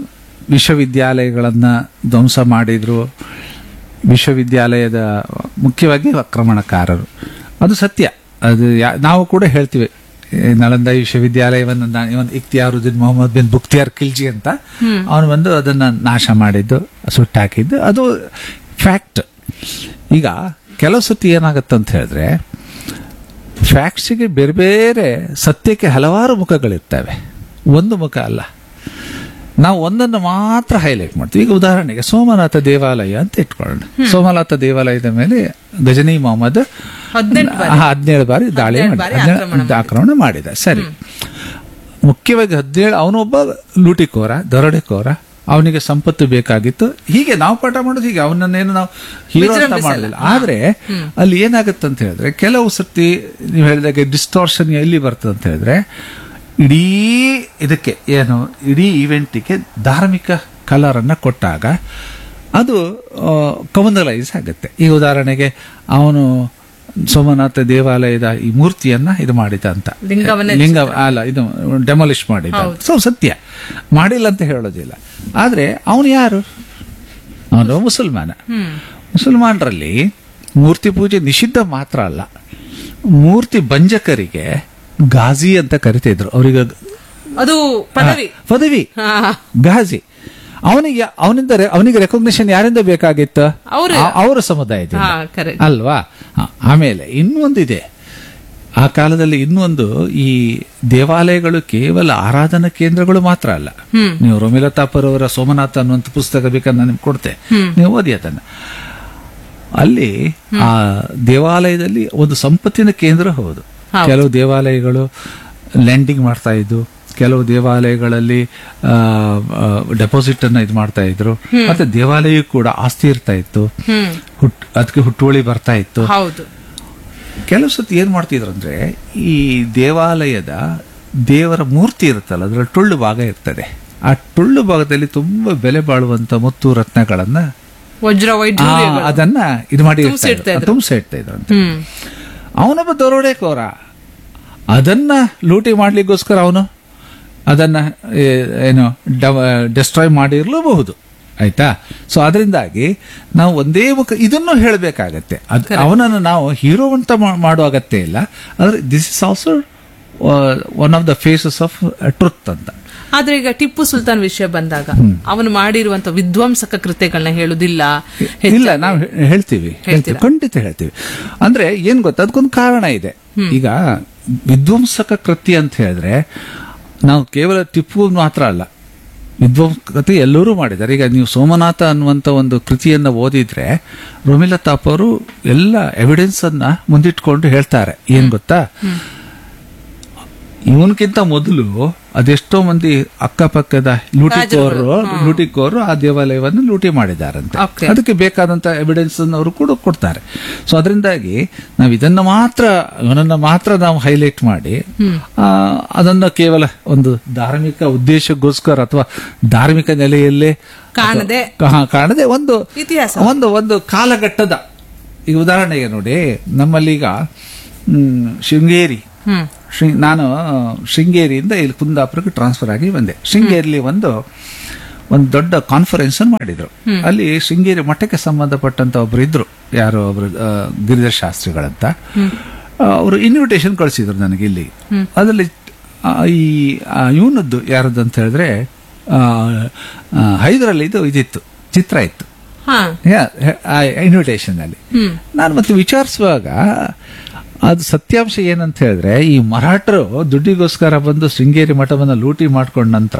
ವಿಶ್ವವಿದ್ಯಾಲಯಗಳನ್ನ ಧ್ವಂಸ ಮಾಡಿದ್ರು ವಿಶ್ವವಿದ್ಯಾಲಯದ ಮುಖ್ಯವಾಗಿ ಆಕ್ರಮಣಕಾರರು ಅದು ಸತ್ಯ ಅದು ಯಾ- ನಾವು ಕೂಡ ಹೇಳ್ತೀವಿ ಈ ನಳಂದ ವಿಶ್ವವಿದ್ಯಾಲಯವನ್ನು ನಾ- ಇವನ್ ಇಖ್ತಿಯಾರುದ್ದೀನ್ ಮೊಹಮ್ಮದ್ ಬಿನ್ ಬುಕ್ತಿಯಾರ್ ಖಿಲ್ಜಿ ಅಂತ ಅವನು ಬಂದು ಅದನ್ನ ನಾಶ ಮಾಡಿದ್ದು ಸುಟ್ಟಾಕಿದ್ದು ಅದು ಫ್ಯಾಕ್ಟ್ ಈಗ ಕೆಲವು ಸತಿ ಏನಾಗತ್ತೆ ಅಂತ ಹೇಳಿದ್ರೆ ಫ್ಯಾಕ್ಟ್ಸಿಗೆ ಬೇರೆ ಬೇರೆ ಸತ್ಯಕ್ಕೆ ಹಲವಾರು ಮುಖಗಳಿರ್ತವೆ ಒಂದು ಮುಖ ಅಲ್ಲ ನಾವು ಒಂದನ್ನು ಮಾತ್ರ ಹೈಲೈಟ್ ಮಾಡ್ತೀವಿ ಈಗ ಉದಾಹರಣೆಗೆ ಸೋಮನಾಥ ದೇವಾಲಯ ಅಂತ ಇಟ್ಕೊಳ್ಳೋಣ ಸೋಮನಾಥ ದೇವಾಲಯದ ಮೇಲೆ ಗಜನಿ ಮೊಹಮ್ಮದ್ ಹದಿನೆಂಟು ಬಾರಿ. ಆ, ಹದಿನೇಳು ಬಾರಿ ದಾಳಿ ಹದಿನೇಳು ಮಾಡಿ ಬಾರಿ ಹದಿನೇಳು- ಆಕ್ರಮಣ ಆಕ್ರಮಣ ಮಾಡಿದ ಸರಿ ಮುಖ್ಯವಾಗಿ ಹದಿನೇಳು ಅವನೊಬ್ಬ ಲೂಟಿಕೋರ ದರೋಡೆಕೋರ ಅವನಿಗೆ ಸಂಪತ್ತು ಬೇಕಾಗಿತ್ತು ಹೀಗೆ ನಾವು ಪಾಠ ಮಾಡೋದು ಹೀಗೆ ಅವನನ್ನೇನು ನಾವು ಹೀರೋ ಅಂತ ವಿಜೃಂಭಿಸಲ್ಲ. ಮಾಡಲಿಲ್ಲ ಆದ್ರೆ ಅಲ್ಲಿ ಏನಾಗುತ್ತೆ ಅಂತ ಹೇಳಿದ್ರೆ ಕೆಲವು ಸರ್ತಿ ನೀವು ಹೇಳಿದಾಗೆ ಡಿಸ್ಟಾರ್ಷನ್ ಎಲ್ಲಿ ಬರ್ತದೆ ಅಂತ ಹೇಳಿದ್ರೆ ಇಡೀ ಇದಕ್ಕೆ ಏನು ಇಡೀ ಇವೆಂಟಿಗೆ ಧಾರ್ಮಿಕ ಕಲರ್ ಅನ್ನ ಕೊಟ್ಟಾಗ ಅದು ಕಮನಲೈಸ್ ಆಗುತ್ತೆ ಈ ಉದಾಹರಣೆಗೆ ಅವನು ಸೋಮನಾಥ ದೇವಾಲಯದ ಈ ಮೂರ್ತಿಯನ್ನ ಇದು ಮಾಡಿದ ಅಂತ ಲಿಂಗವನ್ನೇ ಲಿಂಗ ಅಲ್ಲ ಇದು ಡೆಮಾಲಿಷ್ ಮಾಡಿದ ಸೊ ಸತ್ಯ ಮಾಡಿಲ್ಲ ಅಂತ ಹೇಳೋದಿಲ್ಲ ಆದ್ರೆ ಅವನು ಯಾರು ಅವನು ಮುಸಲ್ಮಾನ ಮುಸಲ್ಮಾನರಲ್ಲಿ ಮೂರ್ತಿ ಪೂಜೆ ನಿಷಿದ್ಧ ಮಾತ್ರ ಅಲ್ಲ ಮೂರ್ತಿ ಭಂಜಕರಿಗೆ ಗಾಜಿ ಅಂತ ಕರಿತಾ ಇದ್ರು ಅವರಿಗೆ ಅದು ಪದವಿ ಪದವಿ ಹಾ. ಗಾಜಿ ಅವನಿಗೆ ಅವನಿಂದ ರೆ- ಅವನಿಗೆ ರೆಕಗ್ನಿಷನ್ ಯಾರಿಂದ ಬೇಕಾಗಿತ್ತು ಅವ್ರೇ. ಆ- ಅವರ ಸಮುದಾಯದಿಂದ ಹಾ, correct. ಅಲ್ವಾ ಹ, ಆಮೇಲೆ ಇನ್ನೊಂದಿದೆ ಆ ಕಾಲದಲ್ಲಿ ಇನ್ನೊಂದು ಈ ದೇವಾಲಯಗಳು ಕೇವಲ ಆರಾಧನಾ ಕೇಂದ್ರಗಳು ಮಾತ್ರ ಅಲ್ಲ ನೀವು ರೊಮಿಲತಾಪರ್ ಅವರ ಸೋಮನಾಥ ಅನ್ನುವಂಥ ಪುಸ್ತಕ ಬೇಕಾದ್ರೆ ನಾನು ನಿಮ್ಗೆ ಕೊಡ್ತೆ ನೀವು ಓದಿ ಅದನ್ನ ಅಲ್ಲಿ ಆ ದೇವಾಲಯದಲ್ಲಿ ಒಂದು ಸಂಪತ್ತಿನ ಕೇಂದ್ರ ಹೌದು ಕೆಲವು ದೇವಾಲಯಗಳು ಲ್ಯಾಂಡಿಂಗ್ ಮಾಡ್ತಾ ಇದ್ದು ಕೆಲವು ದೇವಾಲಯಗಳಲ್ಲಿ ಡೆಪಾಸಿಟ್ ಅನ್ನ ಇದು ಮಾಡ್ತಾ ಇದ್ರು ಮತ್ತೆ ದೇವಾಲಯ ಕೂಡ ಆಸ್ತಿ ಇರ್ತಾ ಇತ್ತು ಹುಟ್ ಅದಕ್ಕೆ ಹುಟ್ಟುವಳಿ ಬರ್ತಾ ಇತ್ತು ಹೌದು ಕೆಲವು ಸತಿ ಏನ್ ಮಾಡ್ತಿದ್ರು ಅಂದ್ರೆ ಈ ದೇವಾಲಯದ ದೇವರ ಮೂರ್ತಿ ಇರುತ್ತಲ್ಲ ಅದರಲ್ಲಿ ಟೊಳ್ಳು ಭಾಗ ಇರ್ತದೆ ಆ ಟೊಳ್ಳು ಭಾಗದಲ್ಲಿ ತುಂಬಾ ಬೆಲೆ ಬಾಳುವಂತ ಮುತ್ತು ರತ್ನಗಳನ್ನ ವಜ್ರ ಆ, ವೈಢೂರ್ಯಗಳು. ಅದನ್ನ ಇದು ಮಾಡಿ ತುಂಬ್ಸಿ ಇಡ್ತಾ ಇದ್ರು. ತುಂಬಿಸಿ ಇಡ್ತಾ ಇದ್ರು ಅಂತ ಹ್ಮ್ ಅವನೊಬ್ಬ ದರೋಡೆಕೋರ ಅದನ್ನ ಲೂಟಿ ಮಾಡ್ಲಿಕ್ಕೋಸ್ಕರ ಅವನು ಅದನ್ನ ಏ, ಏನು ಡೆಸ್ಟ್ರಾಯ್ ಮಾಡಿರ್ಲೂಬಹುದು ಆಯ್ತಾ ಸೊ ಅದರಿಂದಾಗಿ ನಾವು ಒಂದೇ ಮುಖ ಇದನ್ನು ಹೇಳಬೇಕಾಗತ್ತೆ ಅವನನ್ನು ನಾವು ಹೀರೋ ಅಂತ ಮಾ- ಮಾಡೋ ಅಗತ್ಯ ಇಲ್ಲ ಆದ್ರೆ this is also one of the faces of truth ಅಂತ ಆದ್ರೆ ಈಗ ಟಿಪ್ಪು ಸುಲ್ತಾನ್ ವಿಷಯ ಬಂದಾಗ ಅವನು ಮಾಡಿರುವಂತ ವಿಧ್ವಂಸಕ ಕೃತ್ಯಗಳನ್ನ ಹೇಳುದಿಲ್ಲ ಇಲ್ಲ ನಾವು ಹೇ- ಹೇಳ್ತೀವಿ ಹೇಳ್ತೀವಿ ಖಂಡಿತ ಹೇಳ್ತೀವಿ ಅಂದ್ರೆ ಏನ್ ಗೊತ್ತಾ ಅದಕ್ಕೊಂದು ಕಾರಣ ಇದೆ ಈಗ ವಿಧ್ವಂಸಕ ಕೃತ್ಯ ಅಂತ ಹೇಳಿದ್ರೆ ನಾವು ಕೇವಲ ಟಿಪ್ಪು ಮಾತ್ರ ಅಲ್ಲ ವಿಧ್ವಂಸಕತೆ ಎಲ್ಲರೂ ಮಾಡಿದ್ದಾರೆ ಈಗ ನೀವು ಸೋಮನಾಥ ಅನ್ನುವಂತ ಒಂದು ಕೃತಿಯನ್ನ ಓದಿದ್ರೆ ರೊಮಿಲತಾಪ್ ಅವರು ಎಲ್ಲ ಎವಿಡೆನ್ಸ್ ಅನ್ನ ಮುಂದಿಟ್ಕೊಂಡು ಹೇಳ್ತಾರೆ ಏನ್ ಗೊತ್ತಾ ಇವನ್ಕಿಂತ ಮೊದಲು ಅದೆಷ್ಟೋ ಮಂದಿ ಅಕ್ಕಪಕ್ಕದ ಲೂಟಿಕೋರು ಲೂಟಿಕೋರು ಆ ದೇವಾಲಯವನ್ನು ಲೂಟಿ ಮಾಡಿದಾರಂತೆ Okay. ಅದಕ್ಕೆ ಬೇಕಾದಂತ ಎವಿಡೆನ್ಸ್ ಅವರು ಕೂಡ ಕೊಡ್ತಾರೆ ಸೊ ಅದರಿಂದಾಗಿ ನಾವು ಇದನ್ನ ಮಾತ್ರ ಇವನನ್ನ ಮಾತ್ರ ನಾವು ಹೈಲೈಟ್ ಮಾಡಿ ಆ, ಅದನ್ನ ಕೇವಲ ಒಂದು ಧಾರ್ಮಿಕ ಉದ್ದೇಶಕ್ಕೋಸ್ಕರ ಅಥವಾ ಧಾರ್ಮಿಕ ನೆಲೆಯಲ್ಲೇ ಕಾಣದೆ ಕಾ- ಕಾಣದೆ ಒಂದು ಇತಿಹಾಸ. ಒಂದು ಒಂದು ಕಾಲಘಟ್ಟದ ಈಗ ಉದಾಹರಣೆಗೆ ನೋಡಿ ನಮ್ಮಲ್ಲಿ ಈಗ ಹ್ಮ್, ಶೃಂಗೇರಿ ಹ್ಮ್ ಶೃ- ನಾನು ಶೃಂಗೇರಿಯಿಂದ ಇಲ್ಲಿ ಕುಂದಾಪುರಕ್ಕೆ ಟ್ರಾನ್ಸ್ಫರ್ ಆಗಿ ಬಂದೆ ಶೃಂಗೇರಿಲಿ ಒಂದು ಒಂದು ದೊಡ್ಡ ಕಾನ್ಫರೆನ್ಸ್ ಮಾಡಿದ್ರು ಅಲ್ಲಿ ಶೃಂಗೇರಿ ಮಠಕ್ಕೆ ಸಂಬಂಧಪಟ್ಟಂತ ಒಬ್ರು ಇದ್ರು ಯಾರೋ ಒಬ್ರು ಆ, ಗಿರಿಧರ್ ಶಾಸ್ತ್ರಿಗಳಂತ ಅವರು ಇನ್ವಿಟೇಷನ್ ಕಳಿಸಿದ್ರು ನನಗೆ ಇಲ್ಲಿ ಅದರಲ್ಲಿ ಆ, ಈ ಇವನದ್ದು ಯಾರದ್ದು ಅಂತ ಹೇಳಿದ್ರೆ ಆ, ಆ, ಹೈದರಲ್ಲಿ ಇದು ಇದಿತ್ತು ಚಿತ್ರ ಇತ್ತು ಹಾ ಇನ್ವಿಟೇಷನ್ ಅಲ್ಲಿ ನಾನು ಮತ್ತೆ ವಿಚಾರಿಸುವಾಗ ಅದು ಸತ್ಯಾಂಶ ಏನಂತ ಹೇಳಿದ್ರೆ ಈ ಮರಾಠರು ದುಡ್ಡಿಗೋಸ್ಕರ ಬಂದು ಶೃಂಗೇರಿ ಮಠವನ್ನ ಲೂಟಿ ಮಾಡ್ಕೊಂಡ ನಂತರ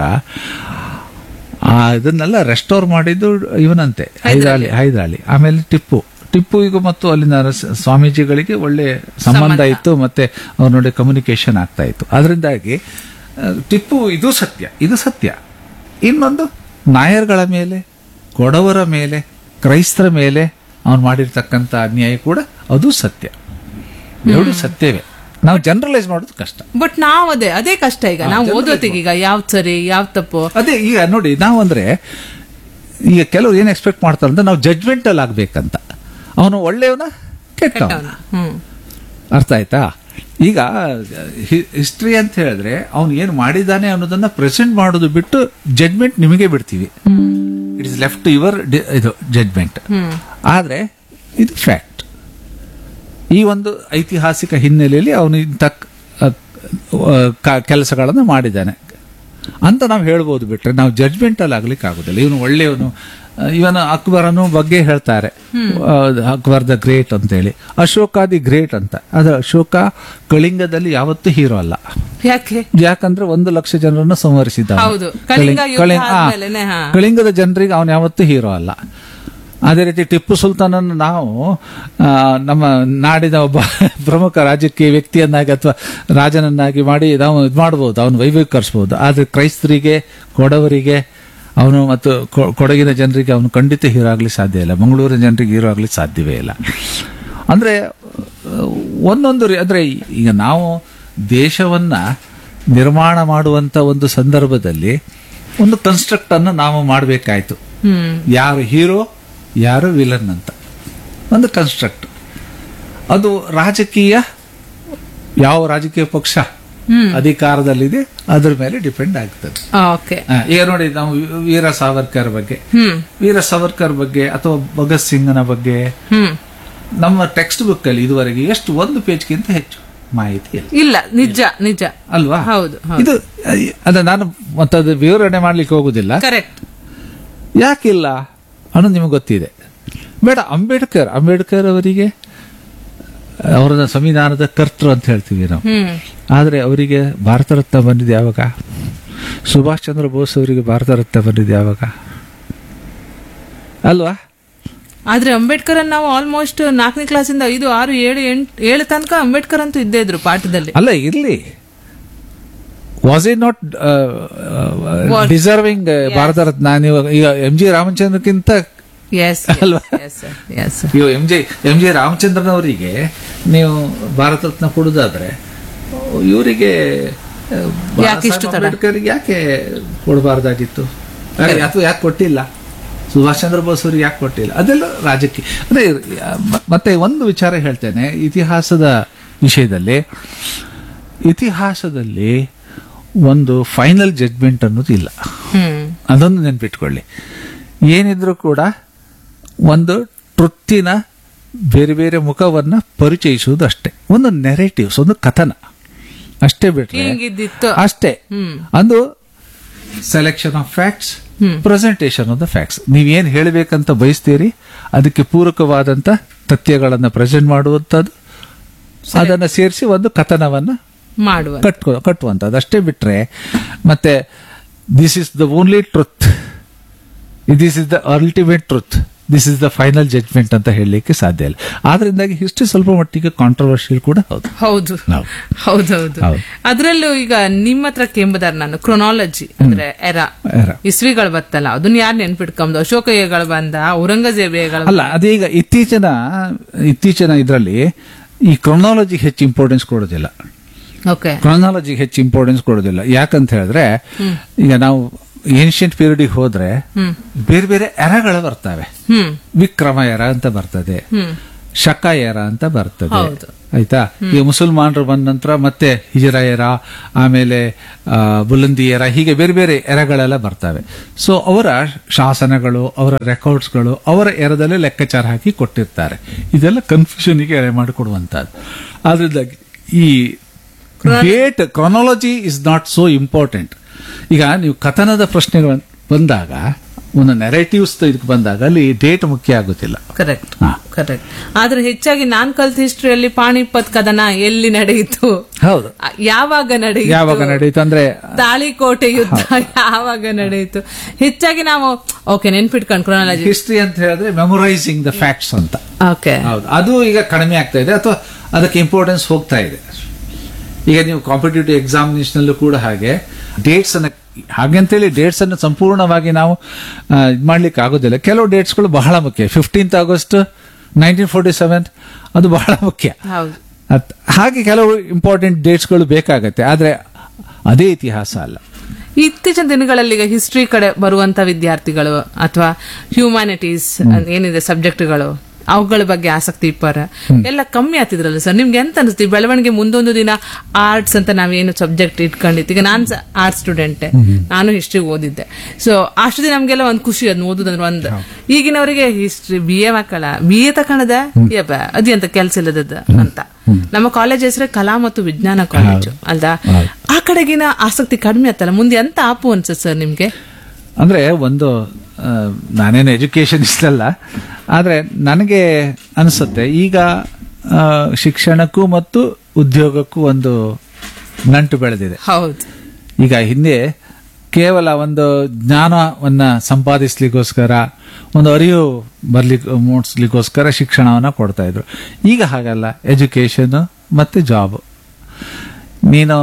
ಆ ಇದನ್ನೆಲ್ಲ ರೆಸ್ಟೋರ್ ಮಾಡಿದ್ದು ಇವನಂತೆ ಹೈದರಾಲಿ ಹೈದರಾಲಿ ಆಮೇಲೆ ಟಿಪ್ಪು ಟಿಪ್ಪು ಈಗ ಮತ್ತು ಅಲ್ಲಿನ ರಸ- ಸ್ವಾಮೀಜಿಗಳಿಗೆ ಒಳ್ಳೆ ಸಂಬಂಧ ಇತ್ತು ಮತ್ತೆ ಅವ್ರ ನೋಡಿ ಕಮ್ಯುನಿಕೇಶನ್ ಆಗ್ತಾ ಇತ್ತು ಅದರಿಂದಾಗಿ ಆ, ಟಿಪ್ಪು ಇದು ಸತ್ಯ ಇದು ಸತ್ಯ ಇನ್ನೊಂದು ನಾಯರ್ಗಳ ಮೇಲೆ ಕೊಡವರ ಮೇಲೆ ಕ್ರೈಸ್ತರ ಮೇಲೆ ಅವನು ಮಾಡಿರ್ತಕ್ಕಂಥ ಅನ್ಯಾಯ ಕೂಡ ಅದು ಸತ್ಯ ಎರಡು ಸತ್ಯವೇ ನಾವು ಜನರಲೈಸ್ ಮಾಡೋದು ಕಷ್ಟ ಬಟ್ ನಾವ್ ಅದೇ ಅದೇ ಕಷ್ಟ ಈಗ ನಾವು ಓದೋತಿಗೆ ಈಗ ಯಾವ್ ಸರಿ ಯಾವ್ ತಪ್ಪು ಅದೇ ಈಗ ನೋಡಿ ನಾವು ಅಂದ್ರೆ ಈಗ ಕೆಲವರು ಏನ್ ಎಕ್ಸ್ಪೆಕ್ಟ್ ಮಾಡ್ತಾರೆ ಅಂದ್ರೆ ನಾವು ಜಡ್ಜ್ಮೆಂಟ್ ಅಲ್ಲಿ ಆಗ್ಬೇಕಂತ ಅವನು ಒಳ್ಳೆಯವನ ಕೆಟ್ಟವನ ಕೆಟ್ಟವ್ನ. ಹ್ಮ್ ಅರ್ಥ ಆಯ್ತಾ ಈಗ ಹಿಸ್ಟ್ರಿ ಅಂತ ಹೇಳಿದ್ರೆ ಅವನು ಏನು ಮಾಡಿದ್ದಾನೆ ಅನ್ನೋದನ್ನ ಪ್ರೆಸೆಂಟ್ ಮಾಡೋದು ಬಿಟ್ಟು ಜಡ್ಮೆಂಟ್ ನಿಮಗೆ ಬಿಡ್ತೀವಿ ಇಟ್ ಇಸ್ ಲೆಫ್ಟ್ ಯುವರ್ ಇದು ಜಡ್ಮೆಂಟ್ ಆದ್ರೆ ಇದು ಫ್ಯಾಕ್ಟ್ ಈ ಒಂದು ಐತಿಹಾಸಿಕ ಹಿನ್ನೆಲೆಯಲ್ಲಿ ಅವನು ಇಂಥ ಕೆಲಸಗಳನ್ನು ಮಾಡಿದ್ದಾನೆ ಅಂತ ನಾವು ಹೇಳ್ಬೋದು ಬಿಟ್ರೆ ನಾವು ಜಡ್ಜ್ಮೆಂಟ್ ಅಲ್ಲಿ ಆಗ್ಲಿಕ್ಕೆ ಆಗುದಿಲ್ಲ ಇವನು ಒಳ್ಳೆಯವನು ಇವನು ಅಕ್ಬರನು ಬಗ್ಗೆ ಹೇಳ್ತಾರೆ ಆ, ಅಕ್ಬರ್ ದ ಗ್ರೇಟ್ ಅಂತೇಳಿ ಅಶೋಕ ದಿ ಗ್ರೇಟ್ ಅಂತ ಆದ್ರೆ ಅಶೋಕ ಕಳಿಂಗದಲ್ಲಿ ಯಾವತ್ತೂ ಹೀರೋ ಅಲ್ಲ ಯಾಕೆ ಯಾಕಂದ್ರೆ ಒಂದು ಲಕ್ಷ ಜನರನ್ನು ಸಂಹರಿಸಿದ್ದ ಅವನು. ಹೌದು. ಕಳಿಂಗ ಕಳಿಂಗ- ಯುದ್ಧ ಕಳಿಂಗ- ಆ, ಆದ್ಮೇಲೆನೆ, ಹಾ. ಕಳಿಂಗದ ಜನರಿಗೆ ಅವನು ಯಾವತ್ತೂ ಹೀರೋ ಅಲ್ಲ ಅದೇ ರೀತಿ ಟಿಪ್ಪು ಸುಲ್ತಾನನ್ನು ನಾವು ಆ, ನಮ್ಮ ನಾಡಿನ ಒಬ್ಬ ಪ್ರಮುಖ ರಾಜಕೀಯ ವ್ಯಕ್ತಿಯನ್ನಾಗಿ ಅಥವಾ ರಾಜನನ್ನಾಗಿ ಮಾಡಿ ನಾವು ಇದು ಮಾಡಬಹುದು ಅವನು ವೈಭವೀಕರಿಸಬಹುದು ಆದ್ರೆ ಕ್ರೈಸ್ತರಿಗೆ ಕೊಡವರಿಗೆ ಅವನು ಮತ್ತು ಕೊ- ಕೊಡಗಿನ ಜನರಿಗೆ ಅವನು ಖಂಡಿತ ಹೀರೋ ಆಗ್ಲಿಕ್ಕೆ ಸಾಧ್ಯ ಇಲ್ಲ ಮಂಗಳೂರಿನ ಜನರಿಗೆ ಹೀರೋ ಆಗ್ಲಿಕ್ಕೆ ಸಾಧ್ಯವೇ ಇಲ್ಲ ಅಂದ್ರೆ ಆ, ಒಂದೊಂದು ರೀ- ಅಂದ್ರೆ ಈಗ ನಾವು ದೇಶವನ್ನ ನಿರ್ಮಾಣ ಮಾಡುವಂತ ಒಂದು ಸಂದರ್ಭದಲ್ಲಿ ಒಂದು ಕನ್ಸ್ಟ್ರಕ್ಟ್ ಅನ್ನು ನಾವು ಮಾಡಬೇಕಾಯ್ತು ಹ್ಮ್ ಯಾರು ಹೀರೋ ಯಾರು ವಿಲನ್ ಅಂತ ಒಂದು ಕನ್ಸ್ಟ್ರಕ್ಟ್ ಅದು ರಾಜಕೀಯ ಯಾವ ರಾಜಕೀಯ ಪಕ್ಷ ಅಧಿಕಾರದಲ್ಲಿದೆ ಅದ್ರ ಮೇಲೆ ಡಿಪೆಂಡ್ ಆಗ್ತದೆ ಓಕೆ ಆ, ಈಗ ನೋಡಿ ನಾವು ವೀರ ಸಾವರ್ಕರ್ ಬಗ್ಗೆ ಹ್ಮ್ ವೀರ ಸಾವರ್ಕರ್ ಬಗ್ಗೆ ಅಥವಾ ಭಗತ್ ಸಿಂಗ್ನ ಬಗ್ಗೆ ಹ್ಮ್ ನಮ್ಮ ಟೆಕ್ಸ್ಟ್ ಬುಕ್ ಅಲ್ಲಿ ಇದುವರೆಗೆ ಎಷ್ಟು ಒಂದು ಪೇಜ್ಗಿಂತ ಹೆಚ್ಚು ಮಾಹಿತಿ ಇಲ್ಲ ಇಲ್ಲ ನಿಜ ನಿಜ ಅಲ್ವಾ ಹೌದು ಹೌದು ಇದು ಅದ ನಾನು ಮತ್ತದು ವಿವರಣೆ ಮಾಡ್ಲಿಕ್ಕೆ ಹೋಗುದಿಲ್ಲ ಕರೆಕ್ಟ್ ಯಾಕಿಲ್ಲ ಅನ್ನೋದು ನಿಮಗೆ ಗೊತ್ತಿದೆ ಬೇಡ ಅಂಬೇಡ್ಕರ್ ಅಂಬೇಡ್ಕರ್ ಅವರಿಗೆ ಅವರ ಸಂವಿಧಾನದ ಕರ್ತೃ ಅಂತ ಹೇಳ್ತೀವಿ ನಾವು ಹ್ಮ್ ಆದರೆ ಅವರಿಗೆ ಭಾರತ ರತ್ನ ಬಂದಿದ್ದು ಯಾವಾಗ ಸುಭಾಷ್ ಚಂದ್ರ ಬೋಸ್ ಅವರಿಗೆ ಭಾರತ ರತ್ನ ಬಂದಿದ್ದು ಯಾವಾಗ ಅಲ್ವಾ ಆದ್ರೆ ಅಂಬೇಡ್ಕರ್ ಅನ್ನ ನಾವು ಆಲ್ಮೋಸ್ಟ್ ನಾಲ್ಕನೇ ಕ್ಲಾಸಿಂದ ಐದು ಆರು ಏಳು ಎಂಟು ಏಳು ತನಕ ಅಂಬೇಡ್ಕರ್ ಅಂತೂ ಇದ್ದೇ ಇದ್ರು ಪಾಠದಲ್ಲಿ ಅಲ್ಲ ಇರ್ಲಿ was he not What? Deserving Bharat Ratna ನೀವು ಈಗ ಎಂ ಜಿ ರಾಮಚಂದ್ರಕ್ಕಿಂತ ಎಸ್ ಅಲ್ವಾ? ಎಸ್ ಇವು M J M J Ramachandran ಅವರಿಗೆ ನೀವು ಭಾರತ ರತ್ನ ಕೊಡುದಾದ್ರೆ ಇವರಿಗೆ ಯಾಕೆ ಇಷ್ಟು ತಡ? ಅಂಬೇಡ್ಕರ್ಗೆ ಯಾಕೆ ಕೊಡಬಾರ್ದಾಗಿತ್ತು ಯಾಕೆ- ಅಥವಾ ಯಾಕೆ ಕೊಟ್ಟಿಲ್ಲ ಸುಭಾಷ್ ಚಂದ್ರ ಬೋಸ್ ಅವರಿಗೆ ಯಾಕೆ ಕೊಟ್ಟಿಲ್ಲ ಅದೆಲ್ಲ ರಾಜಕೀಯ ಅಂದ್ರೆ ಮ- ಮತ್ತೆ ಒಂದು ವಿಚಾರ ಹೇಳ್ತೇನೆ ಇತಿಹಾಸದ ವಿಷಯದಲ್ಲಿ ಇತಿಹಾಸದಲ್ಲಿ ಒಂದು ಫೈನಲ್ ಜಡ್ಮೆಂಟ್ ಅನ್ನೋದು ಇಲ್ಲ ಹ್ಮ್ ಅದೊಂದು ನೆನ್ಪಿಟ್ಕೊಳ್ಳಿ ಏನಿದ್ರು ಕೂಡ ಒಂದು ಟ್ರುತ್ತಿನ ಬೇರೆ ಬೇರೆ ಮುಖವನ್ನ ಪರಿಚಯಿಸುವುದು ಅಷ್ಟೇ ಒಂದು ನೆರೇಟಿವ್ಸ್ ಒಂದು ಕಥನ ಅಷ್ಟೇ ಬಿಟ್ರೆ ಹೀಗಿದ್ದಿತ್ತು ಅಷ್ಟೇ ಹ್ಮ್. ಅದು selection of facts presentation of the facts ನೀವೇನ್ ಹೇಳಬೇಕಂತ ಬಯಸ್ತೀರಿ ಅದಕ್ಕೆ ಪೂರಕವಾದಂತ ತಥ್ಯಗಳನ್ನ ಪ್ರೆಸೆಂಟ್ ಮಾಡುವಂಥದ್ದು ಅದನ್ನ ಸೇರಿಸಿ ಒಂದು ಕಥನವನ್ನ ಮಾಡುವ ಕಟ್ಕೊ ಕಟ್ಟುವಂಥದ್ದು ಅಷ್ಟೇ ಬಿಟ್ರೆ ಮತ್ತೆ this is the only truth this is the ultimate truth this is the final judgment ಅಂತ ಹೇಳಲಿಕ್ಕೆ ಸಾಧ್ಯ ಇಲ್ಲ ಆದ್ರಿಂದಾಗಿ ಹಿಸ್ಟ್ರಿ ಸ್ವಲ್ಪ ಮಟ್ಟಿಗೆ ಕಾಂಟ್ರವರ್ಷಿಯಲ್ ಕೂಡ ಹೌದು ಹೌದು ಹೌದು. ಹೌದೌದು ಹೌದು. ಅದ್ರಲ್ಲೂ ಈಗ ನಿಮ್ಮ ಹತ್ರ ಕೆಂಬುದಾರ ನಾನು ಕ್ರೊನಾಲಜಿ ಅಂದ್ರೆ ಎರ ಎರ. ಇಸ್ವಿಗಳು ಬತ್ತಲ್ಲ ಅದನ್ನ ಯಾರು ನೆನ್ಪಿಟ್ಕೊಂಬುದು ಅಶೋಕ ಏಗಳು ಬಂದ ಔರಂಗಜೇಬ ಏಗಳು ಅಲ್ಲ ಅದೀಗ ಇತ್ತೀಚಿನ ಇತ್ತೀಚಿನ ಇದರಲ್ಲಿ ಈ ಕ್ರೊನಾಲಜಿಗೆ ಹೆಚ್ಚು ಇಂಪಾರ್ಟೆನ್ಸ್ ಕೊಡೋದಿಲ್ಲ ಓಕೆ ಕ್ರೊನಾಲಜಿಗೆ ಹೆಚ್ಚು ಇಂಪಾರ್ಟೆನ್ಸ್ ಕೊಡೋದಿಲ್ಲ ಯಾಕಂತ ಹೇಳಿದ್ರೆ ಈಗ ನಾವು ಏನ್ಷಿಯಂಟ್ ಪೀರಿಯಡ್ಗೆ ಹೋದ್ರೆ ಬೇರೆ ಬೇರೆ ಎರಗಳು ಬರ್ತವೆ ಹ್ಮ್ ವಿಕ್ರಮ ಎರ ಅಂತ ಬರ್ತದೆ ಹ್ಮ್ ಶಕ ಎರ ಅಂತ ಬರ್ತದೆ ಹೌದು. ಆಯ್ತಾ ಈಗ ಮುಸಲ್ಮಾನರು ಬಂದ ನಂತರ ಮತ್ತೆ ಹಿಜರ ಎರ ಆಮೇಲೆ ಆ, ಬುಲಂದಿ ಎರ ಹೀಗೆ ಬೇರೆ ಬೇರೆ ಎರಗಳೆಲ್ಲ ಬರ್ತವೆ ಸೊ ಅವರ ಶಾಸನಗಳು ಅವರ ರೆಕಾರ್ಡ್ಸ್ಗಳು ಅವರ ಎರದಲ್ಲೇ ಲೆಕ್ಕಾಚಾರ ಹಾಕಿ ಕೊಟ್ಟಿರ್ತಾರೆ ಇದೆಲ್ಲ ಕನ್ಫ್ಯೂಷನ್ಗೆ ಎಡೆ ಮಾಡಿಕೊಡುವಂತದ್ದು ಆದ್ರಿಂದ ಈ date chronology is not so important ಈಗ ನೀವು ಕಥನದ ಪ್ರಶ್ನೆಗಳು ಬಂದಾಗ ಒಂದು ನೆರೇಟಿವ್ಸ್ ಇದಕ್ಕೆ ಬಂದಾಗ ಅಲ್ಲಿ ಡೇಟ್ ಮುಖ್ಯ ಆಗುತ್ತಿಲ್ಲ ಕರೆಕ್ಟ್ ಹಾ. ಕರೆಕ್ಟ್ ಆದ್ರೆ ಹೆಚ್ಚಾಗಿ ನಾನ್ ಕಲ್ತ ಹಿಸ್ಟ್ರಿಯಲ್ಲಿ ಪಾಣಿಪತ್ ಕದನ ಎಲ್ಲಿ ನಡೆಯಿತು ಹೌದು ಆ, ಯಾವಾಗ ನಡೆಯಿತು ಯಾವಾಗ ನಡೆಯಿತು ಅಂದ್ರೆ ತಾಳಿಕೋಟೆ ಯುದ್ಧ ಯಾವಾಗ ನಡೆಯಿತು ಹೆಚ್ಚಾಗಿ ನಾವು ಓಕೆ ನೆನ್ಪಿಟ್ಕೊಂಡು ಕ್ರೊನಾಲಜಿ ಹಿಸ್ಟ್ರಿ ಅಂತ ಹೇಳಿದ್ರೆ ಮೆಮೊರೈಸಿಂಗ್ ದ ಫ್ಯಾಕ್ಟ್ಸ್ ಅಂತ ಓಕೆ ಹೌದು ಅದು ಈಗ ಕಡಿಮೆ ಆಗ್ತಾ ಇದೆ ಅಥವಾ ಅದಕ್ಕೆ ಇಂಪಾರ್ಟೆನ್ಸ್ ಹೋಗ್ತಾ ಇದೆ ಈಗ ನೀವು ಕಾಂಪಿಟೇಟಿವ್ ಎಕ್ಸಾಮಿನೇಷನ್ ಕೂಡ ಹಾಗೆ ಡೇಟ್ಸ್ ಅನ್ನ ಹಾಗೆ ಅಂತೇಳಿ ಡೇಟ್ಸ್ ಅನ್ನು ಸಂಪೂರ್ಣವಾಗಿ ನಾವು ಇದು ಮಾಡ್ಲಿಕ್ಕೆ ಆಗೋದಿಲ್ಲ ಕೆಲವು ಡೇಟ್ಸ್ಗಳು ಬಹಳ ಮುಖ್ಯ fifteenth August nineteen forty seven ಅದು ಬಹಳ ಮುಖ್ಯ ಹೌದು ಅತ್- ಹಾಗೆ ಕೆಲವು ಇಂಪಾರ್ಟೆಂಟ್ ಡೇಟ್ಸ್ಗಳು ಬೇಕಾಗತ್ತೆ ಆದ್ರೆ ಅದೇ ಇತಿಹಾಸ ಅಲ್ಲ ಇತ್ತೀಚಿನ ದಿನಗಳಲ್ಲಿ ಈಗ ಹಿಸ್ಟ್ರಿ ಕಡೆ ಬರುವಂತ ವಿದ್ಯಾರ್ಥಿಗಳು ಅಥವಾ ಹ್ಯೂಮ್ಯಾನಿಟೀಸ್ ಏನಿದೆ ಸಬ್ಜೆಕ್ಟ್ಗಳು ಅವುಗಳ ಬಗ್ಗೆ ಆಸಕ್ತಿ ಇಪ್ಪಾರ ಎಲ್ಲ ಕಮ್ಮಿ ಆಗ್ತಿದ್ರಲ್ಲ ಸರ್ ನಿಮ್ಗೆ ಎಂತ ಅನಿಸ್ತು ಈ ಬೆಳವಣಿಗೆ ಮುಂದೊಂದು ದಿನ ಆರ್ಟ್ಸ್ ಅಂತ ನಾವೇನು ಸಬ್ಜೆಕ್ಟ್ ಇಟ್ಕೊಂಡಿತ್ತು ಈಗ ನಾನ್ ಆರ್ಟ್ಸ್ ಸ್ಟೂಡೆಂಟ್ ನಾನು ಹಿಸ್ಟ್ರಿ ಓದಿದ್ದೆ ಸೊ ಅಷ್ಟು ದಿನ ನಮ್ಗೆಲ್ಲ ಒಂದ್ ಖುಷಿ ಅದನ್ನ ಓದುದಂದ್ರೆ ಒಂದು ಈಗಿನವರಿಗೆ ಹಿಸ್ಟ್ರಿ ಬಿ ಎ ಮಕ್ಕಳ ಬಿ ಎ ತಕೊಂಡದ ಯಪ್ಪ ಅದು ಎಂತ ಕೆಲ್ಸ ಇಲ್ಲದದ ಅಂತ ನಮ್ಮ ಕಾಲೇಜ್ ಹೆಸರೇ ಕಲಾ ಮತ್ತು ವಿಜ್ಞಾನ ಕಾಲೇಜು ಅಲ್ದಾ ಆ ಕಡೆಗಿನ ಆಸಕ್ತಿ ಕಡಿಮೆ ಆತಲ್ಲ ಮುಂದೆ ಎಂತ ಆಪು ಅನ್ಸುತ್ತೆ ಸರ್ ನಿಮ್ಗೆ ಅಂದ್ರೆ ಒಂದು ಆ, ನಾನೇನು ಎಜುಕೇಶನಿಸ್ಟ್ ಅಲ್ಲ ಆದರೆ ನನಗೆ ಅನಿಸುತ್ತೆ ಈಗ ಆ, ಶಿಕ್ಷಣಕ್ಕೂ ಮತ್ತು ಉದ್ಯೋಗಕ್ಕೂ ಒಂದು ನಂಟು ಬೆಳೆದಿದೆ ಹೌದು ಈಗ ಹಿಂದೆ ಕೇವಲ ಒಂದು ಜ್ಞಾನವನ್ನ ಸಂಪಾದಿಸ್ಲಿಕ್ಕೋಸ್ಕರ ಒಂದು ಅರಿವು ಬರ್ಲಿಕ್ಕೆ ಮೂಡಿಸ್ಲಿಕ್ಕೋಸ್ಕರ ಶಿಕ್ಷಣವನ್ನ ಕೊಡ್ತಾ ಇದ್ರು ಈಗ ಹಾಗಲ್ಲ ಎಜುಕೇಶನ್ ಮತ್ತೆ ಜಾಬ್ ನೀನು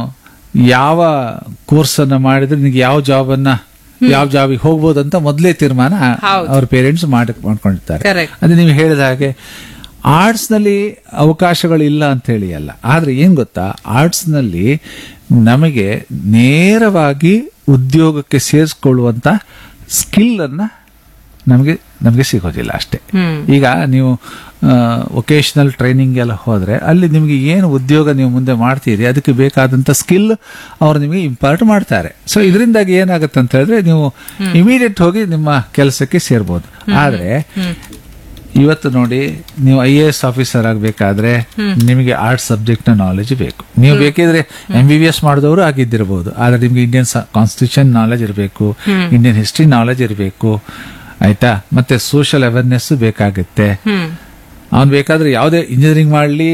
ಯಾವ ಕೋರ್ಸ್ ಅನ್ನ ಮಾಡಿದ್ರೆ ನಿನಗೆ ಯಾವ ಜಾಬ್ ಅನ್ನ ಯಾವ ಜಾಬಿಗೆ ಹೋಗ್ಬೋದು ಅಂತ ಮೊದಲೇ ತೀರ್ಮಾನ ಹೌದು. ಅವ್ರ ಪೇರೆಂಟ್ಸ್ ಮಾಡಿ ಮಾಡ್ಕೊಂಡಿರ್ತಾರೆ Correct. ಅದೇ ನೀವು ಹೇಳಿದ ಹಾಗೆ ಆರ್ಟ್ಸ್ ನಲ್ಲಿ ಅವಕಾಶಗಳಿಲ್ಲ ಅಂತ ಹೇಳಿ ಅಲ್ಲ ಆದ್ರೆ ಏನ್ ಗೊತ್ತಾ ಆರ್ಟ್ಸ್ ನಲ್ಲಿ ನಮಗೆ ನೇರವಾಗಿ ಉದ್ಯೋಗಕ್ಕೆ ಸೇರಿಸ್ಕೊಳ್ಳುವಂತ ಸ್ಕಿಲ್ ಅನ್ನ ನಮಗೆ ನಮಗೆ ಸಿಗೋದಿಲ್ಲ ಅಷ್ಟೇ ಹ್ಮ್. ಈಗ ನೀವು ವೊಕೇಶನಲ್ ಟ್ರೈನಿಂಗ್ ಎಲ್ಲ ಹೋದ್ರೆ ಅಲ್ಲಿ ನಿಮಗೆ ಏನು ಉದ್ಯೋಗ ನೀವು ಮುಂದೆ ಮಾಡ್ತೀರಿ ಅದಕ್ಕೆ ಬೇಕಾದಂತ ಸ್ಕಿಲ್ ಅವ್ರು ನಿಮಗೆ ಇಂಪಾರ್ಟ್ ಮಾಡ್ತಾರೆ ಸೊ ಇದರಿಂದಾಗಿ ಏನಾಗುತ್ತೆ ಅಂತ ಹೇಳಿದ್ರೆ ನೀವು ಇಮಿಡಿಯೇಟ್ ಹೋಗಿ ನಿಮ್ಮ ಕೆಲಸಕ್ಕೆ ಸೇರ್ಬೋದು ಆದ್ರೆ ಇವತ್ತು ನೋಡಿ ನೀವು ಐ ಎ ಎಸ್ ಆಫೀಸರ್ ಆಗಬೇಕಾದ್ರೆ ನಿಮಗೆ ಆರ್ಟ್ಸ್ ಸಬ್ಜೆಕ್ಟ್ ನ ನಾಲೆಜ್ ಬೇಕು ನೀವು ಬೇಕಿದ್ರೆ ಎಂ ಬಿ ಬಿ ಎಸ್ ಮಾಡಿದವರು ಆಗಿದ್ದಿರಬಹುದು ಆದ್ರೆ ನಿಮ್ಗೆ ಇಂಡಿಯನ್ ಕಾನ್ಸ್ಟಿಟ್ಯೂಷನ್ ನಾಲೆಜ್ ಇರಬೇಕು ಇಂಡಿಯನ್ ಹಿಸ್ಟ್ರಿ ನಾಲೆಜ್ ಇರಬೇಕು ಆಯ್ತಾ ಮತ್ತೆ ಸೋಷಿಯಲ್ ಅವೇರ್ನೆಸ್ ಬೇಕಾಗುತ್ತೆ ಅವ್ನು ಬೇಕಾದ್ರೆ ಯಾವುದೇ ಇಂಜಿನಿಯರಿಂಗ್ ಮಾಡಲಿ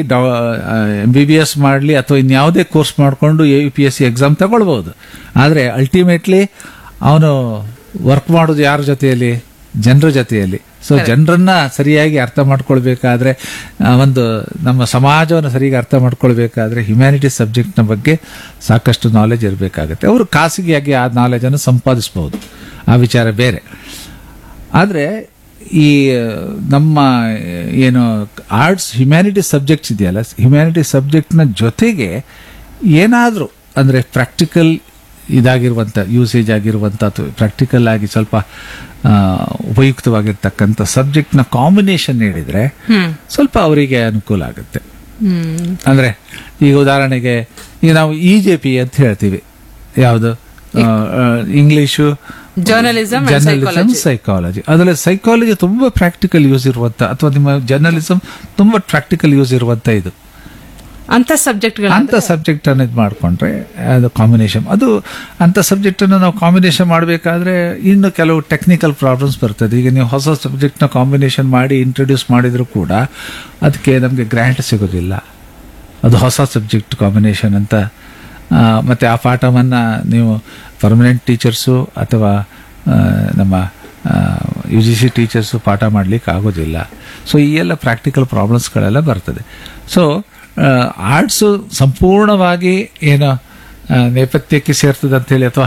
ಎಂ ಬಿ ಬಿ ಎಸ್ ಮಾಡಲಿ ಅಥವಾ ಇನ್ಯಾವುದೇ ಕೋರ್ಸ್ ಮಾಡಿಕೊಂಡು A P S C exam ತಗೊಳ್ಬಹುದು ಆದರೆ ಅಲ್ಟಿಮೇಟ್ಲಿ ಅವನು ವರ್ಕ್ ಮಾಡೋದು ಯಾರ ಜೊತೆಯಲ್ಲಿ ಜನರ ಜೊತೆಯಲ್ಲಿ ಸೊ ಜನರನ್ನ ಸರಿಯಾಗಿ ಅರ್ಥ ಮಾಡ್ಕೊಳ್ಬೇಕಾದ್ರೆ ಆ, ಒಂದು ನಮ್ಮ ಸಮಾಜವನ್ನು ಸರಿಯಾಗಿ ಅರ್ಥ ಮಾಡ್ಕೊಳ್ಬೇಕಾದ್ರೆ ಹ್ಯುಮ್ಯಾನಿಟೀಸ್ ಸಬ್ಜೆಕ್ಟ್ನ ಬಗ್ಗೆ ಸಾಕಷ್ಟು ನಾಲೆಜ್ ಇರಬೇಕಾಗುತ್ತೆ ಅವರು ಖಾಸಗಿಯಾಗಿ ಆ ನಾಲೆಜನ್ನು ಸಂಪಾದಿಸಬಹುದು ಆ ವಿಚಾರ ಬೇರೆ ಆದರೆ ಈ ನಮ್ಮ ಏನು ಆರ್ಟ್ಸ್ ಹ್ಯುಮ್ಯಾನಿಟಿ ಸಬ್ಜೆಕ್ಟ್ಸ್ ಇದೆಯಲ್ಲ ಹ್ಯುಮ್ಯಾನಿಟಿ ಸಬ್ಜೆಕ್ಟ್ನ ಜೊತೆಗೆ ಏನಾದರೂ ಅಂದರೆ ಪ್ರಾಕ್ಟಿಕಲ್ ಇದಾಗಿರುವಂಥ ಯೂಸೇಜ್ ಆಗಿರುವಂಥ ಅಥವಾ ಪ್ರಾಕ್ಟಿಕಲ್ ಆಗಿ ಸ್ವಲ್ಪ ಆ, ಉಪಯುಕ್ತವಾಗಿರ್ತಕ್ಕಂಥ ಸಬ್ಜೆಕ್ಟ್ನ ಕಾಂಬಿನೇಷನ್ ನೀಡಿದರೆ ಸ್ವಲ್ಪ ಅವರಿಗೆ ಅನುಕೂಲ ಆಗುತ್ತೆ ಅಂದ್ರೆ ಈಗ ಉದಾಹರಣೆಗೆ ಈಗ ನಾವು ಇ ಜೆ ಪಿ ಅಂತ ಹೇಳ್ತೀವಿ ಯಾವುದು English Journalism and psychology. Psychology ಅದರಲ್ಲಿ ಸೈಕಾಲಜಿ ತುಂಬಾ ಪ್ರಾಕ್ಟಿಕಲ್ ಯೂಸ್ ಇರುವಂತ ಅಥವಾ ನಿಮ್ಮ ಜರ್ನಲಿಸಮ್ ತುಂಬಾ ಪ್ರಾಕ್ಟಿಕಲ್ ಯೂಸ್ ಇರುವಂತ ಇದು ಅಂತ ಸಬ್ಜೆಕ್ಟ್ಗಳ ಅಂತ ಸಬ್ಜೆಕ್ಟ್ ಅನ್ನು ಇದು ಮಾಡ್ಕೊಂಡ್ರೆ ಅದು ಕಾಂಬಿನೇಷನ್ ಅದು ಅಂತ ಸಬ್ಜೆಕ್ಟ್ ಅನ್ನು ನಾವು ಕಾಂಬಿನೇಷನ್ ಮಾಡಬೇಕಾದ್ರೆ ಇನ್ನು ಕೆಲವು ಟೆಕ್ನಿಕಲ್ ಪ್ರಾಬ್ಲಮ್ಸ್ ಬರ್ತದೆ ಈಗ ನೀವು ಹೊಸ ಸಬ್ಜೆಕ್ಟ್ನ ಕಾಂಬಿನೇಷನ್ ಮಾಡಿ ಇಂಟ್ರೊಡ್ಯೂಸ್ ಮಾಡಿದ್ರು ಕೂಡ ಅದಕ್ಕೆ ನಮಗೆ ಗ್ರ್ಯಾಂಟ್ ಸಿಗೋದಿಲ್ಲ ಅದು ಹೊಸ ಸಬ್ಜೆಕ್ಟ್ ಕಾಂಬಿನೇಷನ್ ಅಂತ ಆ, ಮತ್ತೆ ಆ ಪಾಠವನ್ನ ನೀವು ಪರ್ಮನೆಂಟ್ ಟೀಚರ್ಸು ಅಥವಾ ಆ, ನಮ್ಮ ಯು ಜಿ ಸಿ ಟೀಚರ್ಸು ಪಾಠ ಮಾಡ್ಲಿಕ್ಕೆ ಆಗೋದಿಲ್ಲ ಸೊ ಈ ಎಲ್ಲ ಪ್ರಾಕ್ಟಿಕಲ್ ಪ್ರಾಬ್ಲಮ್ಸ್ಗಳೆಲ್ಲ ಬರ್ತದೆ ಸೊ ಆರ್ಟ್ಸು ಸಂಪೂರ್ಣವಾಗಿ ಏನು ಆ, ನೇಪಥ್ಯಕ್ಕೆ ಸೇರ್ತದೆ ಅಂತೇಳಿ ಅಥವಾ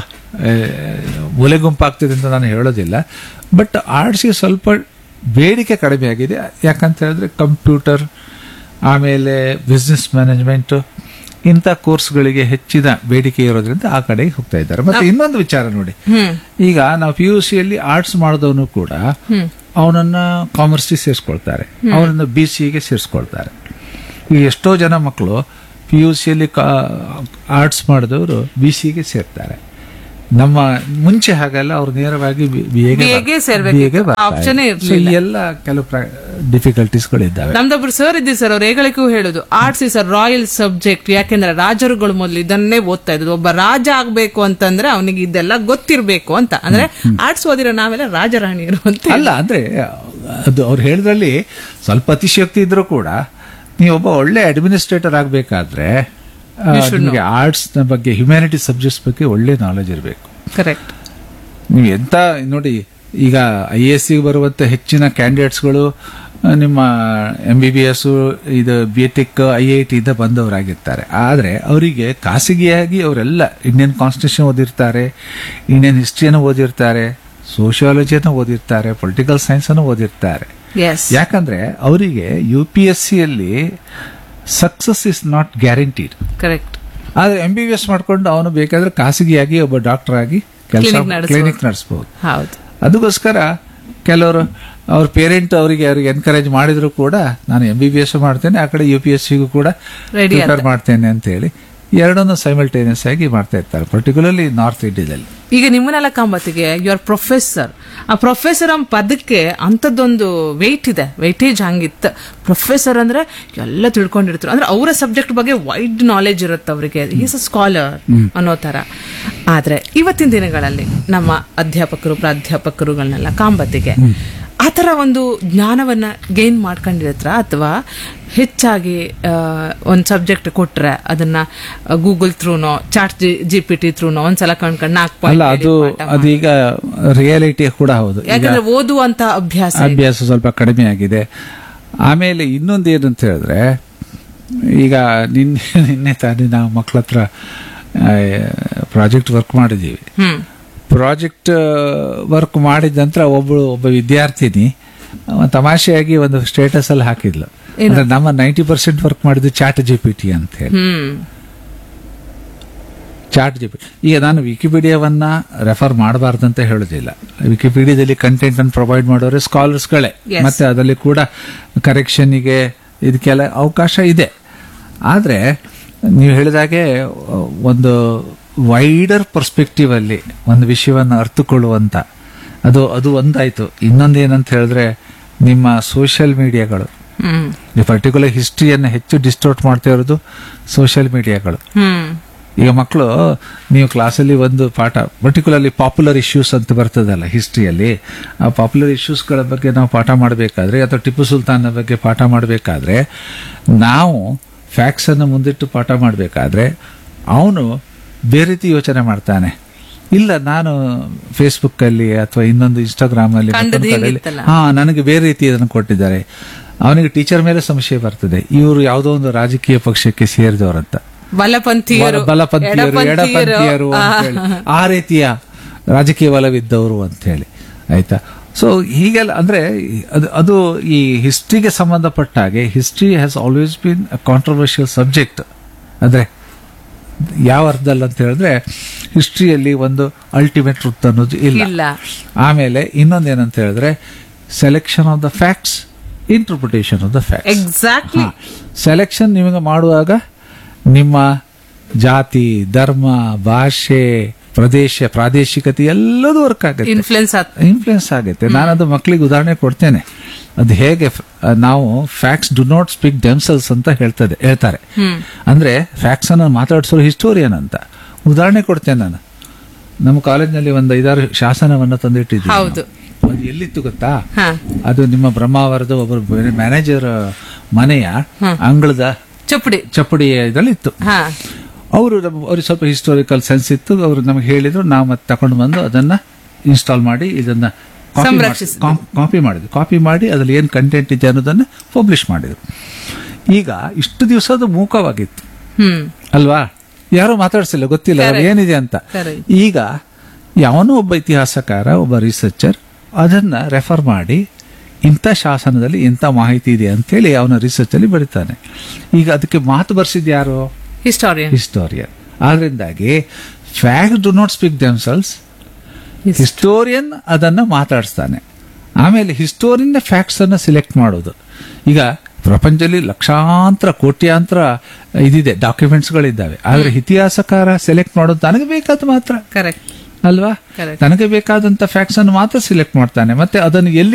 ಮೂಲೆ ಗುಂಪಾಗ್ತದೆ ಅಂತ ನಾನು ಹೇಳೋದಿಲ್ಲ ಬಟ್ ಆರ್ಟ್ಸ್ಗೆ ಸ್ವಲ್ಪ ಬೇಡಿಕೆ ಕಡಿಮೆ ಆಗಿದೆ ಯಾಕಂತ ಹೇಳಿದ್ರೆ ಕಂಪ್ಯೂಟರ್ ಆಮೇಲೆ ಬಿಸ್ನೆಸ್ ಮ್ಯಾನೇಜ್ಮೆಂಟ್ ಇಂಥ ಕೋರ್ಸ್ಗಳಿಗೆ ಹೆಚ್ಚಿನ ಬೇಡಿಕೆ ಇರೋದ್ರಿಂದ ಆ ಕಡೆಗೆ ಹೋಗ್ತಾ ಇದ್ದಾರೆ ಮತ್ತೆ ಇನ್ನೊಂದು ವಿಚಾರ ನೋಡಿ ಈಗ ನಾವು ಪಿ ಯು ಸಿಯಲ್ಲಿ ಆರ್ಟ್ಸ್ ಮಾಡಿದವನು ಕೂಡ ಅವನನ್ನ ಕಾಮರ್ಸ್ಗೆ ಸೇರಿಸ್ಕೊಳ್ತಾರೆ ಅವನನ್ನ ಬಿ ಸಿಗೆ ಸೇರಿಸ್ಕೊಳ್ತಾರೆ ಈಗ ಎಷ್ಟೋ ಜನ ಮಕ್ಕಳು ಪಿ ಯು ಸಿಯಲ್ಲಿ ಆರ್ಟ್ಸ್ ಮಾಡಿದವರು ಬಿ ಸಿಗೆ ಸೇರ್ತಾರೆ ನಮ್ಮ ಮುಂಚೆ ಹಾಗಲ್ಲ ಅವ್ರು ನೇರವಾಗಿ BA ಗೆ ಸೇರ್ಬೇಕಿತ್ತು. Option ಏ ಇರ್ಲಿಲ್ಲ. ಎಲ್ಲ ಕೆಲವು ಡಿಫಿಕಲ್ಟೀಸ್ಗಳಿದ್ದಾವೆ ನಮ್ದೊಬ್ರು ಸರ್ ಇದ್ದೀವಿ ಸರ್ ಅವ್ರು ಹೇಗಳಿಗೂ ಹೇಳುದು arts is a royal subject ಯಾಕೆಂದ್ರೆ ರಾಜರುಗಳು ಮೊದಲು ಇದನ್ನೇ ಓದ್ತಾ ಇದ್ರು ಒಬ್ಬ ರಾಜ ಆಗ್ಬೇಕು ಅಂತಂದ್ರೆ ಅವನಿಗೆ ಇದೆಲ್ಲ ಗೊತ್ತಿರ್ಬೇಕು ಅಂತ ಅಂದ್ರೆ ಆರ್ಟ್ಸ್ ಓದಿರೋ ನಾವೆಲ್ಲ ರಾಜರಾಣಿಯರು ಅಂತ ಅಲ್ಲ ಅಂದ್ರೆ ಅದು ಅವ್ರು ಹೇಳಿದ್ರಲ್ಲಿ ಸ್ವಲ್ಪ ಅತಿಶಯೋಕ್ತಿ ಇದ್ರೂ ಕೂಡ ನೀವು ಒಬ್ಬ ಒಳ್ಳೆ ಅಡ್ಮಿನಿಸ್ಟ್ರೇಟರ್ ಆಗಬೇಕಾದ್ರೆ ನಿಮಗೆ ಆರ್ಟ್ಸ್ ಬಗ್ಗೆ ಹ್ಯುಮ್ಯಾನಿಟಿ ಸಬ್ಜೆಕ್ಟ್ಸ್ ಬಗ್ಗೆ ಒಳ್ಳೆ ನಾಲೆಜ್ ಇರಬೇಕು ಕರೆಕ್ಟ್ ನೀವು ಎಂತ ನೋಡಿ ಈಗ ಐ ಎಸ್ ಸಿ ಬರುವಂತ ಹೆಚ್ಚಿನ ಕ್ಯಾಂಡಿಡೇಟ್ಸ್ಗಳು ನಿಮ್ಮ ಎಂ ಬಿ ಬಿ ಎಸ್ ಇದು B Tech I I T ಇಂದ ಬಂದವರಾಗಿರ್ತಾರೆ ಆದರೆ ಅವರಿಗೆ ಖಾಸಗಿಯಾಗಿ ಅವರೆಲ್ಲ ಇಂಡಿಯನ್ ಕಾನ್ಸ್ಟಿಟ್ಯೂಷನ್ ಓದಿರ್ತಾರೆ ಇಂಡಿಯನ್ ಹಿಸ್ಟ್ರಿಯನ್ನು ಓದಿರ್ತಾರೆ ಸೋಷಿಯಾಲಜಿಯನ್ನು ಓದಿರ್ತಾರೆ ಪೊಲಿಟಿಕಲ್ ಸೈನ್ಸ್ ಅನ್ನು ಓದಿರ್ತಾರೆ ಎಸ್ ಯಾಕಂದ್ರೆ ಅವರಿಗೆ ಯು ಪಿ ಎಸ್ ಸಿಯಲ್ಲಿ success is not guaranteed correct ಆದ್ರೆ ಎಂ ಬಿ ಬಿ ಎಸ್ ಮಾಡ್ಕೊಂಡು ಅವನು ಬೇಕಾದ್ರೆ ಖಾಸಗಿಯಾಗಿ ಒಬ್ಬ ಡಾಕ್ಟರ್ ಆಗಿ ಕೆಲಸ Clinic ನಡೆಸ್ಬೋದು. ಕ್ಲಿನಿಕ್ ನಡೆಸಬಹುದು ಹೌದು ಅದಕ್ಕೋಸ್ಕರ ಕೆಲವರು ಅವ್ರ ಪೇರೆಂಟ್ ಅವರಿಗೆ ಅವ್ರಿಗೆ ಎನ್ಕರೇಜ್ ಮಾಡಿದ್ರು ಕೂಡ ನಾನು ಎಂ ಬಿ ಬಿ ಎಸ್ ಮಾಡ್ತೇನೆ ಆ ಕಡೆ ಯು ಪಿ ಎಸ್ ಸಿಗೂ ಕೂಡ Ready ಪ್ರಿಪೇರ್ ಅಂತ. ಮಾಡ್ತೇನೆ ಅಂತ ಹೇಳಿ ಎರಡನ್ನೂ ಸೈಮಲ್ಟೇನಿಯಸ್ ಆಗಿ ಮಾಡ್ತಾ ಇರ್ತಾರೆ ಪರ್ಟಿಕ್ಯುಲರ್ಲಿ ನಾರ್ತ್ ಇಂಡಿಯಾದಲ್ಲಿ ಈಗ ನಿಮ್ಮನೆಲ್ಲ ಕಾಂಬತ್ತಿಗೆ ಯು ಆರ್ ಪ್ರೊಫೆಸರ್ ಆ ಪ್ರೊಫೆಸರ್ ಎಂಬ ಪದಕ್ಕೆ ಅಂಥದ್ದೊಂದು ವೆಯ್ಟ್ ಇದೆ ವೆಯ್ಟೇಜ್ ಹಂಗಿತ್ತು ಪ್ರೊಫೆಸರ್ ಅಂದ್ರೆ ಎಲ್ಲ ತಿಳ್ಕೊಂಡಿರ್ತಾರೆ ಅಂದ್ರೆ ಅವರ ಸಬ್ಜೆಕ್ಟ್ ಬಗ್ಗೆ ವೈಡ್ ನಾಲೆಜ್ ಇರುತ್ತೆ ಅವರಿಗೆ ಈಸ್ ಅ ಸ್ಕಾಲರ್ ಅನ್ನೋ ತರ ಆದ್ರೆ ಇವತ್ತಿನ ದಿನಗಳಲ್ಲಿ ನಮ್ಮ ಅಧ್ಯಾಪಕರು ಪ್ರಾಧ್ಯಾಪಕರುಗಳನ್ನೆಲ್ಲ ಕಾಂಬತ್ತಿಗೆ ಆ ಥರ ಒಂದು ಜ್ಞಾನವನ್ನ ಗೇನ್ ಮಾಡ್ಕೊಂಡಿರತ್ರ ಅಥವಾ ಹೆಚ್ಚಾಗಿ ಒಂದು ಸಬ್ಜೆಕ್ಟ್ ಕೊಟ್ರೆ ಅದನ್ನ ಗೂಗಲ್ ಥ್ರೂನೋ ಚಾಟ್ ಜಿ ಪಿ ಟಿ ಥ್ರೂನೋ ಒಂದ್ಸಲ ಕಣ್ಕಂಡ್ ನಾಲ್ಕು ಅಲ್ಲ ಅದು ಅದೀಗ ರಿಯಾಲಿಟಿ ಕೂಡ ಹೌದು ಈಗ ಯಾಕಂದ್ರೆ ಓದುವಂತ ಅಭ್ಯಾಸ ಇದೆ. ಅಭ್ಯಾಸ ಸ್ವಲ್ಪ ಕಡಿಮೆ ಆಗಿದೆ ಆಮೇಲೆ ಇನ್ನೊಂದು ಏನಂತ ಹೇಳಿದ್ರೆ ಈಗ ನಿನ್ನೆ ನಿನ್ನೆ ತಾನೇ ನಾವು ಮಕ್ಕಳ ಹತ್ರ ಪ್ರಾಜೆಕ್ಟ್ ವರ್ಕ್ ಮಾಡಿದ್ದೀವಿ ಹ್ಮ್ ಪ್ರಾಜೆಕ್ಟ್ ವರ್ಕ್ ಮಾಡಿದ ನಂತರ ಒಬ್ಬಳು ಒಬ್ಬ ವಿದ್ಯಾರ್ಥಿನಿ ಅವ ತಮಾಷೆಯಾಗಿ ಒಂದು ಸ್ಟೇಟಸ್ ಅಲ್ಲಿ ಹಾಕಿದ್ಲು ಅಂದ್ರೆ ನಮ್ಮ ನೈಂಟಿ ಪರ್ಸೆಂಟ್ ವರ್ಕ್ ಮಾಡಿದ್ದು ಚಾಟ್ ಜಿ ಪಿ ಟಿ ಅಂತ ಹೇಳಿ ಹ್ಮ್ ಚಾಟ್ ಜಿ ಪಿ ಈಗ ನಾನು ವಿಕಿಪೀಡಿಯಾವನ್ನ ರೆಫರ್ ಮಾಡಬಾರ್ದಂತ ಹೇಳೋದಿಲ್ಲ ವಿಕಿಪೀಡಿಯಾದಲ್ಲಿ ಕಂಟೆಂಟ್ ಅನ್ನು ಪ್ರೊವೈಡ್ ಮಾಡೋರೆ ಸ್ಕಾಲರ್ಸ್ಗಳೇ Yes. ಮತ್ತೆ ಅದರಲ್ಲಿ ಕೂಡ ಕರೆಕ್ಷನ್ಗೆ ಇದಕ್ಕೆಲ್ಲ ಅವಕಾಶ ಇದೆ ಆದರೆ ನೀವು ಹೇಳಿದಾಗೆ ಒಂದು ವೈಡರ್ ಪರ್ಸ್ಪೆಕ್ಟಿವ್ ಅಲ್ಲಿ ಒಂದು ವಿಷಯವನ್ನು ಅರ್ಥಕೊಳ್ಳುವಂತ ಅದು ಅದು ಒಂದಾಯ್ತು ಇನ್ನೊಂದು ಏನಂತ ಹೇಳಿದ್ರೆ ನಿಮ್ಮ ಸೋಷಿಯಲ್ ಮೀಡಿಯಾಗಳು ಹ್ಮ್ ಈ ಪರ್ಟಿಕ್ಯುಲರ್ ಹಿಸ್ಟ್ರಿಯನ್ನು ಹೆಚ್ಚು ಡಿಸ್ಟೋರ್ಟ್ ಮಾಡ್ತಾ ಇರೋದು ಸೋಷಿಯಲ್ ಮೀಡಿಯಾಗಳು ಹ್ಮ್ ಈಗ ಮಕ್ಕಳು ನೀವು ಕ್ಲಾಸಲ್ಲಿ ಒಂದು ಪಾಠ ಪರ್ಟಿಕ್ಯುಲರ್ಲಿ ಪಾಪ್ಯುಲರ್ ಇಶ್ಯೂಸ್ ಅಂತ ಬರ್ತದಲ್ಲ ಹಿಸ್ಟ್ರಿಯಲ್ಲಿ ಆ ಪಾಪ್ಯುಲರ್ ಇಶ್ಯೂಸ್ಗಳ ಬಗ್ಗೆ ನಾವು ಪಾಠ ಮಾಡಬೇಕಾದ್ರೆ ಅಥವಾ ಟಿಪ್ಪು ಸುಲ್ತಾನ್ನ ಬಗ್ಗೆ ಪಾಠ ಮಾಡಬೇಕಾದ್ರೆ ನಾವು ಫ್ಯಾಕ್ಟ್ಸ್ ಅನ್ನು ಮುಂದಿಟ್ಟು ಪಾಠ ಮಾಡಬೇಕಾದ್ರೆ ಅವನು ಬೇರೆ ರೀತಿ ಯೋಚನೆ ಮಾಡ್ತಾನೆ ಇಲ್ಲ ನಾನು ಫೇಸ್ಬುಕ್ ಅಲ್ಲಿ ಅಥವಾ ಇನ್ನೊಂದು ಇನ್ಸ್ಟಾಗ್ರಾಮ್ ಅಲ್ಲಿ ಕಂಡದ್ದು ಮತ್ತೊಂದು ಕಡೆಯಲ್ಲಿ, ಹೀಗಿತ್ತಲ್ಲ. ಹಾ ನನಗೆ ಬೇರೆ ರೀತಿ ಇದನ್ನು ಕೊಟ್ಟಿದ್ದಾರೆ ಅವನಿಗೆ ಟೀಚರ್ ಮೇಲೆ ಸಂಶಯ ಬರ್ತದೆ ಇವರು ಯಾವುದೋ ಒಂದು ರಾಜಕೀಯ ಪಕ್ಷಕ್ಕೆ ಸೇರಿದವರಂತ ಬಲಪಂಥೀಯರು ಬಲ- ಬಲಪಂಥೀಯರು ಎಡಪಂಥೀಯರು ಆ, ಅಂತ ಹೇಳಿ ಆ ರೀತಿಯ ರಾಜಕೀಯ ಬಲವಿದ್ದವರು ಅಂತ ಹೇಳಿ ಆಯ್ತಾ ಸೊ ಹೀಗೆಲ್ಲ ಅಂದ್ರೆ ಅದು ಅದು ಈ ಹಿಸ್ಟ್ರಿಗೆ ಸಂಬಂಧಪಟ್ಟ ಹಾಗೆ history has always been controversial subject ಅಂದ್ರೆ ಯಾವ ಅರ್ಥದಲ್ಲಿ ಅಂತ ಹೇಳಿದ್ರೆ ಹಿಸ್ಟ್ರಿಯಲ್ಲಿ ಒಂದು ಅಲ್ಟಿಮೇಟ್ ಟ್ರುತ್ ಅನ್ನೋದು ಇಲ್ಲ. ಇಲ್ಲ ಆಮೇಲೆ ಇನ್ನೊಂದೇನಂತ ಹೇಳಿದ್ರೆ selection of the facts interpretation of the facts exactly selection ನಿಮಗೆ ಮಾಡುವಾಗ ನಿಮ್ಮ ಜಾತಿ ಧರ್ಮ ಭಾಷೆ ಪ್ರದೇಶ ಪ್ರಾದೇಶಿಕತೆ ಎಲ್ಲದೂ ವರ್ಕ್ ಆಗುತ್ತೆ ಇನ್ಫ್ಲುಯೆನ್ಸ್ ಇನ್ಫ್ಲುಯೆನ್ಸ್ ಆಗುತ್ತೆ ನಾನು ಅದು ಮಕ್ಕಳಿಗೆ ಉದಾಹರಣೆ ಕೊಡ್ತೇನೆ ಅದು ಹೇಗೆ ಫ್- ನಾವು facts do not speak themselves ಅಂತ ಹೇಳ್ತದೆ ಹೇಳ್ತಾರೆ ಅಂದ್ರೆ ಫ್ಯಾಕ್ಟ್ಸ್ ಅನ್ನು ಮಾತಾಡಿಸೋ ಹಿಸ್ಟೋರಿಯನ್ ಅಂತ ಉದಾಹರಣೆ ಕೊಡ್ತೇನೆ ನಾನು ನಮ್ಮ ಕಾಲೇಜ್ನಲ್ಲಿ ಒಂದು ಐದಾರು ಶಾಸನವನ್ನ ತಂದಿಟ್ಟಿದ್ವಿ ನಾವು. ಹೌದು. ಅದು ಎಲ್ಲಿತ್ತು ಗೊತ್ತಾ ಹಾ. ಅದು ನಿಮ್ಮ ಬ್ರಹ್ಮಾವರದ ಒಬ್ಬರು ಮ್ಯಾನೇಜರ್ ಮನೆಯ ಅಂಗಳದ ಚಪ್ಪಡಿ ಚಪ್ಪಡಿ ಇದರಲ್ಲಿತ್ತು ಹಾ ಅವರು ಅವ್ರಿಗೆ ಸ್ವಲ್ಪ ಹಿಸ್ಟೋರಿಕಲ್ ಸೆನ್ಸ್ ಇತ್ತು ಅವರು ನಮಗೆ ಹೇಳಿದ್ರು ನಾವು ಮತ್ತೆ ತಕೊಂಡು ಬಂದು ಅದನ್ನ ಇನ್ಸ್ಟಾಲ್ ಮಾಡಿ ಇದನ್ನ ಸಂರಕ್ಷಿಸಿ. ಕಾಪಿ ಮಾಡಿದ್ವಿ ಕಾಪಿ ಮಾಡಿ ಅದ್ರಲ್ಲಿ ಏನು ಕಂಟೆಂಟ್ ಇದೆ ಅನ್ನೋದನ್ನ ಪಬ್ಲಿಷ್ ಮಾಡಿದ್ರು ಈಗ ಇಷ್ಟು ದಿವಸ ಅದು ಮೂಕವಾಗಿತ್ತು ಹ್ಮ್ ಅಲ್ವಾ ಯಾರು ಮಾತಾಡ್ಸಿಲ್ಲ ಗೊತ್ತಿಲ್ಲ ಅದ್ರಲ್ಲಿ Correct. ಏನಿದೆ ಅಂತ Correct. ಈಗ ಯಾವನೋ ಒಬ್ಬ ಇತಿಹಾಸಕಾರ ಒಬ್ಬ ರಿಸರ್ಚರ್ ಅದನ್ನ ರೆಫರ್ ಮಾಡಿ ಇಂಥ ಶಾಸನದಲ್ಲಿ ಇಂಥ ಮಾಹಿತಿ ಇದೆ ಅಂತೇಳಿ ಅವನ ರಿಸರ್ಚ್ ಅಲ್ಲಿ ಬರೀತಾನೆ ಈಗ ಅದಕ್ಕೆ ಮಾತು ಬರ್ಸಿದ್ ಯಾರು ಹಿಸ್ಟೋರಿಯನ್ ಹಿಸ್ಟೋರಿಯನ್ ಆದ್ರಿಂದಾಗಿ fact do not speak themselves historian ಅದನ್ನ ಮಾತಾಡಿಸ್ತಾನೆ ಆಮೇಲೆ ಹಿಸ್ಟೋರಿಯನ್ ಫ್ಯಾಕ್ಟ್ಸ್ ಅನ್ನ ಸಿಲೆಕ್ಟ್ ಮಾಡೋದು ಈಗ ಪ್ರಪಂಚದಲ್ಲಿ ಲಕ್ಷಾಂತರ ಕೋಟ್ಯಾಂತರ ಇದಿದೆ ಡಾಕ್ಯುಮೆಂಟ್ಸ್ಗಳಿದ್ದಾವೆ ಆದ್ರೆ ಇತಿಹಾಸಕಾರ ಸೆಲೆಕ್ಟ್ ಮಾಡೋದು ತನಗೆ ಬೇಕಾದ ಮಾತ್ರ ಕರೆಕ್ಟ್ ಅಲ್ವಾ Correct. ತನಗೆ ಬೇಕಾದಂತ ಫ್ಯಾಕ್ಟ್ಸ್ ಅನ್ನು ಮಾತ್ರ ಸಿಲೆಕ್ಟ್ ಮಾಡ್ತಾನೆ ಮತ್ತೆ ಅದನ್ನು ಎಲ್ಲಿ